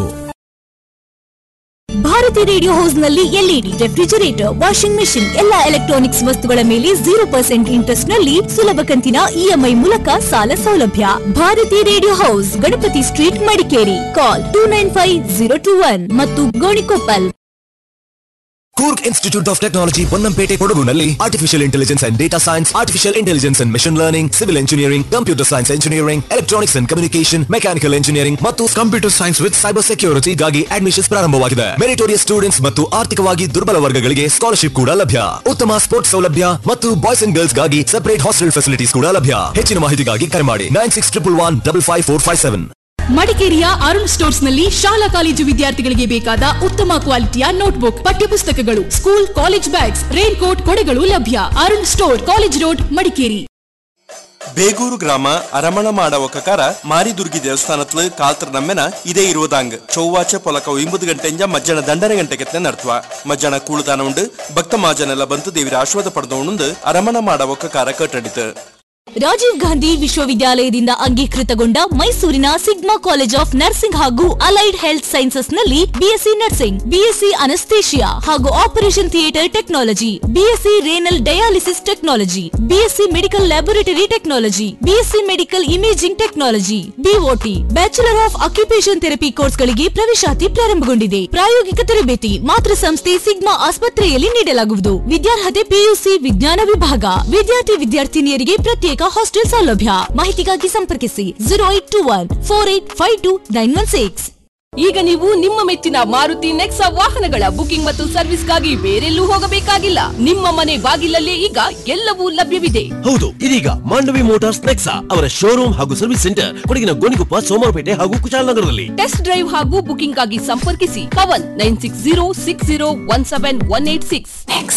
Bharati radio house ನಲ್ಲಿ ಎಲ್ಇಡಿ ರೆಫ್ರಿಜರೇಟರ್ ವಾಷಿಂಗ್ ಮೆಷಿನ್ ಎಲ್ಲಾ ಎಲೆಕ್ಟ್ರಾನಿಕ್ಸ್ ವಸ್ತುಗಳ ಮೇಲೆ ಜೀರೋ ಪರ್ಸೆಂಟ್ ಇಂಟ್ರೆಸ್ಟ್ ನಲ್ಲಿ ಸುಲಭ ಕಂತಿನ ಇಎಂಐ ಮೂಲಕ ಸಾಲ ಸೌಲಭ್ಯ Bharati radio house Ganapati street Madikeri call two nine five zero two one ಮತ್ತು Gonikoppal Coorg institute of technology Ponnampet ಕೊಡಗುನಲ್ಲಿ artificial intelligence and data science artificial intelligence and machine learning civil engineering computer science engineering electronics and communication mechanical engineering ಮತ್ತು computer science with cyber ಸೆಕ್ಯೂರಿಟಿಗಾಗಿ admissions ಪ್ರಾರಂಭವಾಗಿದೆ meritorious students ಮತ್ತು ಆರ್ಥಿಕವಾಗಿ ದುರ್ಬಲ ವರ್ಗಗಳಿಗೆ scholarship ಕೂಡ ಲಭ್ಯ ಉತ್ತಮ ಸ್ಪೋರ್ಟ್ಸ್ ಸೌಲಭ್ಯ ಮತ್ತು ಬಾಯ್ಸ್ ಅಂಡ್ ಗರ್ಲ್ಸ್ ಗಾಗಿ ಸಪರೇಟ್ ಹಾಸ್ಟೆಲ್ ಫೆಸಿಲಿಟೀಸ್ ಕೂಡ ಲಭ್ಯ ಹೆಚ್ಚಿನ ಮಾಹಿತಿಗಾಗಿ ಕರೆ ಮಾಡಿ nine six triple one double five four five seven ಮಡಿಕೇರಿಯ ಅರುಣ್ ಸ್ಟೋರ್ಸ್ ನಲ್ಲಿ ಶಾಲಾ ಕಾಲೇಜು ವಿದ್ಯಾರ್ಥಿಗಳಿಗೆ ಬೇಕಾದ ಉತ್ತಮ ಕ್ವಾಲಿಟಿಯ ನೋಟ್ಬುಕ್ ಪಠ್ಯಪುಸ್ತಕಗಳು school college bags rain coat ಕೊಡೆಗಳು ಲಭ್ಯ Arun store college road Madikeri Beguru ಗ್ರಾಮ ಅರಮಣ ಮಾಡ ಒಕ್ಕಕಾರ ಮಾರಿದುರ್ಗಿ ದೇವಸ್ಥಾನತ್ಲು ಕಾಲ್ತರ ನಮ್ಮೆನ ಇದೇ ಇರುವುದಾಂಗ್ ಚೌವಾಚ ಪೊಲಕ ಒಂಬತ್ತು ಗಂಟೆಂಜ ಮಧ್ಯಾಹ್ನ ದಂಡರ ಗಂಟೆಗೆತ್ನೆ ನಡ್ತುವ ಮಧ್ಯಾಹ್ನ ಕೂಳುದಾನ ಉಂಡು ಭಕ್ತ ಮಾಜನೆಲ್ಲ ಬಂತು ದೇವಿರ ಆಶ್ವಾದ ಪಡೆದವನುಂದು ಅರಮಣ ಮಾಡ ಒಕ್ಕಕಾರ ಕಟ್ಟಡಿತು ರಾಜೀವ್ ಗಾಂಧಿ ವಿಶ್ವವಿದ್ಯಾಲಯದಿಂದ ಅಂಗೀಕೃತಗೊಂಡ ಮೈಸೂರಿನ ಸಿಗ್ಮಾ ಕಾಲೇಜ್ ಆಫ್ ನರ್ಸಿಂಗ್ ಹಾಗೂ ಅಲೈಡ್ ಹೆಲ್ತ್ ಸೈನ್ಸಸ್ ನಲ್ಲಿ ಬಿಎಸ್ಸಿ ನರ್ಸಿಂಗ್ ಬಿಎಸ್ಸಿ ಅನಸ್ತೇಷಿಯಾ ಹಾಗೂ operation theatre technology BSc renal dialysis technology BSc medical laboratory technology BSc medical imaging technology BOT bachelor of occupation therapy ಕೋರ್ಸ್ಗಳಿಗೆ ಪ್ರವೇಶಾತಿ ಪ್ರಾರಂಭಗೊಂಡಿದೆ ಪ್ರಾಯೋಗಿಕ ತರಬೇತಿ ಮಾತೃ ಸಂಸ್ಥೆ sigma ಆಸ್ಪತ್ರೆಯಲ್ಲಿ ನೀಡಲಾಗುವುದು ವಿದ್ಯಾರ್ಹತೆ ಪಿಯುಸಿ ವಿಜ್ಞಾನ ವಿಭಾಗ ವಿದ್ಯಾರ್ಥಿ ವಿದ್ಯಾರ್ಥಿನಿಯರಿಗೆ ಪ್ರತ್ಯೇಕ ಹಾಸ್ಟೆಲ್ ಸೌಲಭ್ಯ ಮಾಹಿತಿಗಾಗಿ ಸಂಪರ್ಕಿಸಿ zero eight two one four eight five two nine one six ಈಗ ನೀವು ನಿಮ್ಮ ಮೆಚ್ಚಿನ ಮಾರುತಿ ನೆಕ್ಸಾ ವಾಹನಗಳ ಬುಕಿಂಗ್ ಮತ್ತು ಸರ್ವಿಸ್ಗಾಗಿ ಬೇರೆಲ್ಲೂ ಹೋಗಬೇಕಾಗಿಲ್ಲ ನಿಮ್ಮ ಮನೆ ಬಾಗಿಲಲ್ಲೇ ಈಗ ಎಲ್ಲವೂ ಲಭ್ಯವಿದೆ ಹೌದು ಇದೀಗ ಮಾಂಡವಿ ಮೋಟಾರ್ಸ್ ನೆಕ್ಸಾ ಅವರ ಶೋರೂಮ್ ಹಾಗೂ ಸರ್ವಿಸ್ ಸೆಂಟರ್ ಕೊಡಗಿನ ಗೋಣಿಕೊಪ್ಪ ಸೋಮವಾರಪೇಟೆ ಹಾಗೂ ಕುಶಾಲನಗರದಲ್ಲಿ ಟೆಸ್ಟ್ ಡ್ರೈವ್ ಹಾಗೂ ಬುಕಿಂಗ್ ಆಗಿ ಸಂಪರ್ಕಿಸಿ Pavan nine six zero six zero one seven one eight six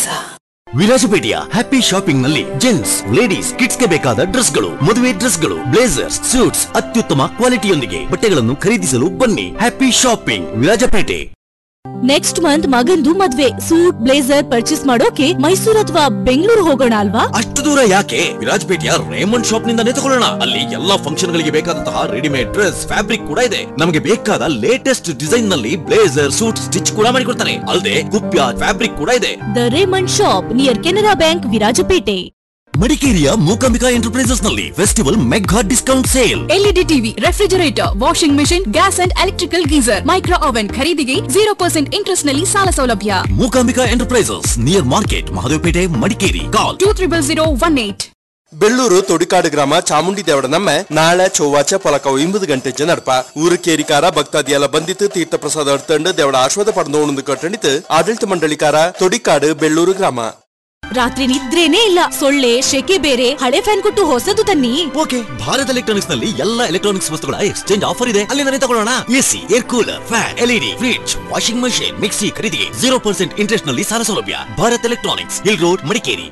ವಿರಾಜಪೇಟೆಯ ಹ್ಯಾಪಿ ಶಾಪಿಂಗ್ ನಲ್ಲಿ ಜೆಂಟ್ಸ್ ಲೇಡೀಸ್ ಕಿಡ್ಸ್ ಗೆ ಬೇಕಾದ ಡ್ರೆಸ್ ಗಳು ಮದುವೆ ಡ್ರೆಸ್ ಗಳು ಬ್ಲೇಸರ್ಸ್ ಸೂಟ್ಸ್ ಅತ್ಯುತ್ತಮ ಕ್ವಾಲಿಟಿಯೊಂದಿಗೆ ಬಟ್ಟೆಗಳನ್ನು ಖರೀದಿಸಲು ಬನ್ನಿ happy shopping Virajpet next month ಮಗಂದು ಮದ್ವೆ ಸೂಟ್ ಬ್ಲೇಸರ್ ಪರ್ಚೇಸ್ ಮಾಡೋಕೆ ಮೈಸೂರು ಅಥವಾ ಬೆಂಗಳೂರು ಹೋಗೋಣ ಅಲ್ವಾ ಅಷ್ಟು ದೂರ ಯಾಕೆ ವಿರಾಜಪೇಟೆಯ ರೇಮಂಡ್ ಶಾಪ್ ನಿಂದಾನೇ ತಗೊಳ್ಳೋಣ ಅಲ್ಲಿ ಎಲ್ಲಾ ಫಂಕ್ಷನ್ ಗಳಿಗೆ ಬೇಕಾದಂತಹ ರೆಡಿಮೇಡ್ ಡ್ರೆಸ್ ಫ್ಯಾಬ್ರಿಕ್ ಕೂಡ ಇದೆ ನಮಗೆ ಬೇಕಾದ ಲೇಟೆಸ್ಟ್ ಡಿಸೈನ್ ನಲ್ಲಿ ಬ್ಲೇಸರ್ ಸೂಟ್ ಸ್ಟಿಚ್ ಕೂಡ ಮಾಡಿಕೊಡ್ತಾರೆ ಅಲ್ಲದೆ ಕುಪ್ಯ ಫ್ಯಾಬ್ರಿಕ್ ಕೂಡ ಇದೆ the Raymond shop near Canara bank Virajpet ಮಡಿಕೇರಿಯ ಮೂಕಾಂಬಿಕಾ ಎಂಟರ್ಪ್ರೈಸಸ್ ನಲ್ಲಿ festival mega discount sale LED TV refrigerator washing machine gas and electrical geyser micro oven ಖರೀದಿಗೆ ಜೀರೋ ಪರ್ಸೆಂಟ್ ಇಂಟ್ರೆಸ್ಟ್ ನಲ್ಲಿ ಸಾಲ ಸೌಲಭ್ಯ Mookambika enterprises near market Mahadevapet Madikeri call two triple zero one eight Belluru Todikadu ಗ್ರಾಮ ಚಾಮುಂಡಿ ದೇವಡ ನಮ್ಮೆ ನಾಳೆ ಚೊವ್ವಾಚ ಪೊಲಕ ಒಂಬತ್ತು ಗಂಟೆಂಚ ನಡಪ ಊರು ಕೇರಿಕಾರ ಭಕ್ತಾದಿಯೆಲ್ಲ ಬಂದಿತ್ತು ತೀರ್ಥ ಪ್ರಸಾದ ಅಡ್ತಂಡು ದೇವಡ ಆಶ್ವಾದ ಪಡೆದೋಣಂದು ಕಟ್ಟಣಿತು ಆಡಳಿತ ಮಂಡಳಿಕಾರ ತೊಡಿಕಾಡು ಬೆಳ್ಳೂರು ಗ್ರಾಮ ರಾತ್ರಿ ನಿದ್ರೇನೇ ಇಲ್ಲ ಸೊಳ್ಳೆ ಶೆಕೆ ಬೇರೆ ಹಳೆ ಫ್ಯಾನ್ ಕೊಟ್ಟು ಹೊಸದು ತನ್ನಿ ಓಕೆ ಭಾರತ್ ಎಲೆಕ್ಟ್ರಾನಿಕ್ಸ್ ನಲ್ಲಿ ಎಲ್ಲ ಎಲೆಕ್ಟ್ರಾನಿಕ್ಸ್ ವಸ್ತುಗಳ ಎಕ್ಸ್ಚೇಂಜ್ ಆಫರ್ ಇದೆ ಅಲ್ಲಿಂದಲೇ ತಗೊಳ್ಳೋಣ AC air cooler fan LED fridge washing machine mixie ಖರೀದಿಗೆ ಜೀರೋ ಪರ್ಸೆಂಟ್ ಇಂಟ್ರೆಸ್ಟ್ ನಲ್ಲಿ ಸಾಲ ಸೌಲಭ್ಯ Bharat electronics hill road Madikeri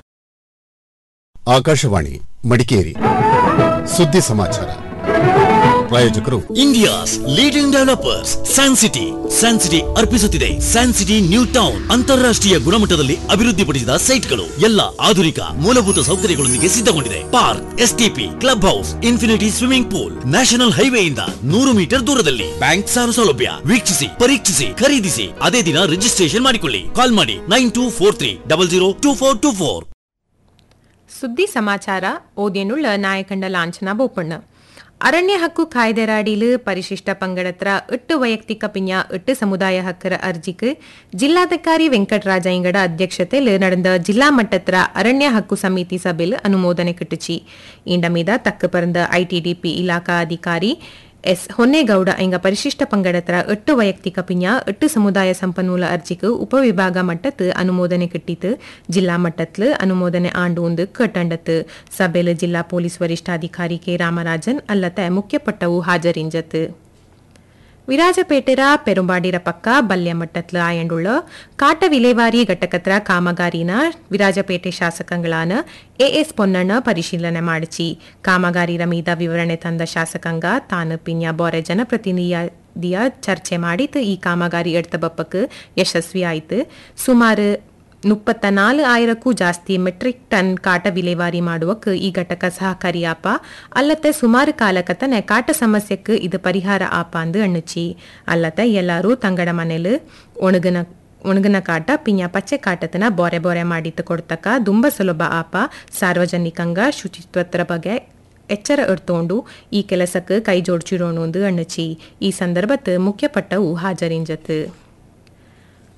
Akashvani Madikeri ಸುದ್ದಿ ಸಮಾಚಾರ ಪ್ರಾಯೋಜಕರು India's leading developers San City San City ಅರ್ಪಿಸುತ್ತಿದೆ ಸ್ಯಾನ್ ಸಿಟಿ ನ್ಯೂ ಟೌನ್ ಅಂತಾರಾಷ್ಟ್ರೀಯ ಗುಣಮಟ್ಟದಲ್ಲಿ ಅಭಿವೃದ್ಧಿಪಡಿಸಿದ ಸೈಟ್ಗಳು ಎಲ್ಲ ಆಧುನಿಕ ಮೂಲಭೂತ ಸೌಕರ್ಯಗಳೊಂದಿಗೆ ಸಿದ್ಧಗೊಂಡಿದೆ park STP club house infinity swimming pool national ಹೈವೇಯಿಂದ ನೂರು ಮೀಟರ್ ದೂರದಲ್ಲಿ ಬ್ಯಾಂಕ್ ಸಾಲ ಸೌಲಭ್ಯ ವೀಕ್ಷಿಸಿ ಪರೀಕ್ಷಿಸಿ ಖರೀದಿಸಿ ಅದೇ ದಿನ ರಿಜಿಸ್ಟ್ರೇಷನ್ ಮಾಡಿಕೊಳ್ಳಿ ಕಾಲ್ ಮಾಡಿ nine two four three double zero two four two four ಸುದ್ದಿ ಸಮಾಚಾರ ಓದಿಯನುಳ್ಳ ನಾಯಕಂಡ ಲಾಂಛನ ಬೋಪಣ್ಣ ಅರಣ್ಯ ಹಕ್ಕು ಕಾಯ್ದೆರ ಅಡಿಲು ಪರಿಶಿಷ್ಟ ಪಂಗಡತ್ರ ಎಟ್ಟು ವೈಯಕ್ತಿಕ ಪಿಂಜ ಎಟ್ಟು ಸಮುದಾಯ ಹಕ್ಕರ ಅರ್ಜಿக்கு ಜಿಲ್ಲಾಧಿಕಾರಿ ವೆಂಕಟರಾಜ ಇಂಗಡ ಅಧ್ಯಕ್ಷತೆயில் நடந்த ಜಿಲ್ಲಾ ಮಟ್ಟತ್ರ ಅರಣ್ಯ ಹಕ್ಕು ಸಮಿತಿ ಸಭೆಲ್ ಅನುಮೋದನೆ ಕಿಟ್ಟುಚಿ ಇಂಡ ಮೀದ ತಕ್ಕ ಪರಂದ ಐಟಿಡಿಪಿ ಇಲಾಖಾ ಅಧಿಕಾರಿ ಎಸ್ ಹೊನ್ನೇಗೌಡ ಎಂಗ ಪರಿಶಿಷ್ಟ ಪಂಗಡತ್ರ ಎಟ್ಟು ವೈಯಕ್ತಿಕ ಪಿಂಜ ಎಟ್ಟು ಸಮುದಾಯ ಸಂಪನ್ಮೂಲ ಅರ್ಜಿக்கு ಉಪವಿಭಾಗ ಮಟ್ಟத்து ಅನುಮೋದನೆ கிட்டித்து ಜಿಲ್ಲಾ ಮಟ್ಟತ್ಲು ಅನುಮೋದನೆ ಆಂಡು ಒಂದು ಕಟ್ಟಂಡತ್ತು ಸಭೆಲು ಜಿಲ್ಲಾ ಪೊಲೀಸ್ ವರಿಷ್ಠಾಧಿಕಾರಿ ಕೆ ರಾಮರಾಜನ್ ಅಲ್ಲತೆ ಮುಖ್ಯಪಟ್ಟವು ಹಾಜರಿಂಜತ್ತು ವಿರಾಜಪೇಟೆರ ಪೆರುಂಬಾಡಿರ ಪಕ್ಕ ಬಲ್ಯ ಮಟ್ಟತ್ಲ ಆಯಂಡುಳ್ಳ ಕಾಟ ವಿಲೇವಾರಿ ಘಟಕತ್ರ ಕಾಮಗಾರಿನ ವಿರಾಜಪೇಟೆ ಶಾಸಕಂಗಳಾನ ಎಎಸ್ ಪೊನ್ನಣ್ಣ ಪರಿಶೀಲನೆ ಮಾಡಿಚಿ ಕಾಮಗಾರಿರ ಮೀದ ವಿವರಣೆ ತಂದ ಶಾಸಕಾಂಗ ತಾನು ಪಿನ್ಯ ಬೊರೆ ಜನಪ್ರತಿನಿಧಿಯ ಚರ್ಚೆ ಮಾಡಿತು ಈ ಕಾಮಗಾರಿ ಎಡ್ತ ಬಪ್ಪಕ್ಕೆ ಯಶಸ್ವಿ ಆಯ್ತು ಸುಮಾರು ಮುಪ್ಪತ್ತ ನಾಲು ಆಯಿರಕ್ಕೂ ಜಾಸ್ತಿ ಮೆಟ್ರಿಕ್ ಟನ್ ಕಾಟ ವಿಲೇವಾರಿ ಮಾಡುವಕ್ಕೆ ಈ ಘಟಕ ಸಹಕಾರಿ ಆಪ ಅಲ್ಲತ್ತೆ ಸುಮಾರು ಕಾಲಕತನೆ ಕಾಟ ಸಮಸ್ಯೆக்கு ಇದು ಪರಿಹಾರ ಆಪ ಅಂದು ಅಣ್ಣುಚಿ ಅಲ್ಲತ್ತೆ ಎಲ್ಲರೂ ತಂಗಡ ಮನೇಲು ಒಣಗನ ಒಣಗನ ಕಾಟ ಪಿಂಜ ಪಚ್ಚೆ ಕಾಟತನ ಬೊರೆ ಬೊರೆ ಮಾಡಿತ್ತು ಕೊಡ್ತಕ ದುಂಬ ಸುಲಭ ಆಪ ಸಾರ್ವಜನಿಕಂಗ ಶುಚಿತ್ವತ್ರ ಬಗ್ಗೆ ಎಚ್ಚರ ಎಡ್ತೋಂಡು ಈ ಕೆಲಸಕ್ಕೆ ಕೈ ಜೋಡ್ಚಿರೋಣು ಅಂದು ಅಣ್ಣುಚಿ ಈ ಸಂದರ್ಭತ್ ಮುಖ್ಯಪಟ್ಟವು ಹಾಜರಿಂಜತ್ತು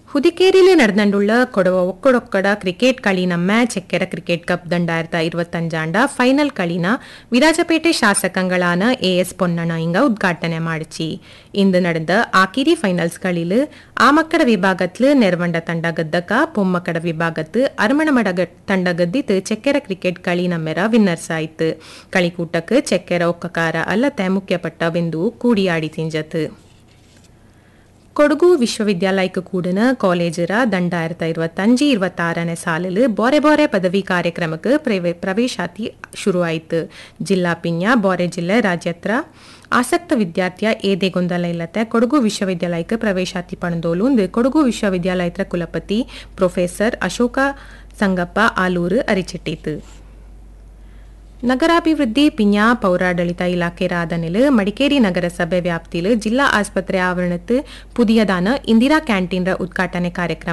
ಹುದಿಕೇರಿയിൽ ನಡೆದಂಡುള്ള ಕೊಡವ ಒಕ್ಕಡೊಕ್ಕಡ ಕ್ರಿಕೆಟ್ കളിನ ಮ್ಯಾಚ್ ಎಕ್ಕೆರ ಕ್ರಿಕೆಟ್ ಕಪ್ ದಂಡಾಯಿರತ ഇരുപത്തഞ്ചാണ്ട ಫೈನಲ್ കളിನ ವಿರಾಜಪೇಟೆ ಶಾಸಕಗಳಾன ಎ ಎಸ್ ಪೊನ್ನಣ ಇಂಗ ಉದ್ಘಾಟನೆ ಮಾಡಿಚಿ ಇಂದು ನಡೆದ ಆಕಿರಿ ಫೈನಲ್ಸ್ களில் ஆமக்கட விபாகத்தில் நெர்வண்ட தண்டகத்தக்க பொம்மக்கட விபாகத்து அருமணமட ತಂಡಗದ್ದಿತ್ತು ಚೆಕ್ಕೆರ ಕ್ರಿಕೆಟ್ களி ನಮ್ಮೆರ ವಿನ್ನರ್ಸ್ ಆಯ್ತು കളിക്കൂട്ടക്ക് ಚೆಕ್ಕೆರ ಒಕ್ಕಕಾರ ಅಲ್ಲತೆ ಮುಖ್ಯಪಟ್ಟವೆಂದು ಕೂಡಿಯಾಡಿ ತಿಂಜತ್ ಕೊಡಗು ವಿಶ್ವವಿದ್ಯಾಲಯಕ್ಕೆ ಕೂಡನ ಕಾಲೇಜರ ದಂಡಾಯಿರತ ഇരുപത്തഞ്ച് ഇരുപത്താರನೇ ಸಾಲಿಲು ಬೋರೆ ಬೋರೆ ಪದವಿ ಕಾರ್ಯಕ್ರಮಕ್ಕೆ ಪ್ರವೆ- ಪ್ರವೇಶಾತಿ ಶುರುವಾಯಿತು ಜಿಲ್ಲಾ ಪಿಂಜ ಬೋರೆ ಜಿಲ್ಲೆ ರಾಜ್ಯತ್ರ ಆಸಕ್ತ ವಿದ್ಯಾರ್ಥಿಯ ಏದೇ ಗೊಂದಲ ಇಲ್ಲತೆ ಕೊಡಗು ವಿಶ್ವವಿದ್ಯಾಲಯಕ್ಕೆ ಪ್ರವೇಶಾತಿ ಪಡೆದೋಲು ಒಂದು ಕೊಡಗು ವಿಶ್ವವಿದ್ಯಾಲಯದ ಕುಲಪತಿ ಪ್ರೊಫೆಸರ್ ಅಶೋಕ ಸಂಗಪ್ಪ ಆಲೂರು ಅರಿಚಿಟ್ಟಿತು ನಗರಾಭಿವೃದ್ಧಿ ಪಿಂಜಾ ಪೌರಾಡಳಿತ ಇಲಾಖೆ ರಾಧನಿಲು ಮಡಿಕೇರಿ ನಗರಸಭೆ ವ್ಯಾಪ್ತಿಲು ಜಿಲ್ಲಾ ಆಸ್ಪತ್ರೆ ಆವರಣத்து புதியதான இந்திரா கேண்டீன் உദ്ഘാടന ಕಾರ್ಯಕ್ರಮ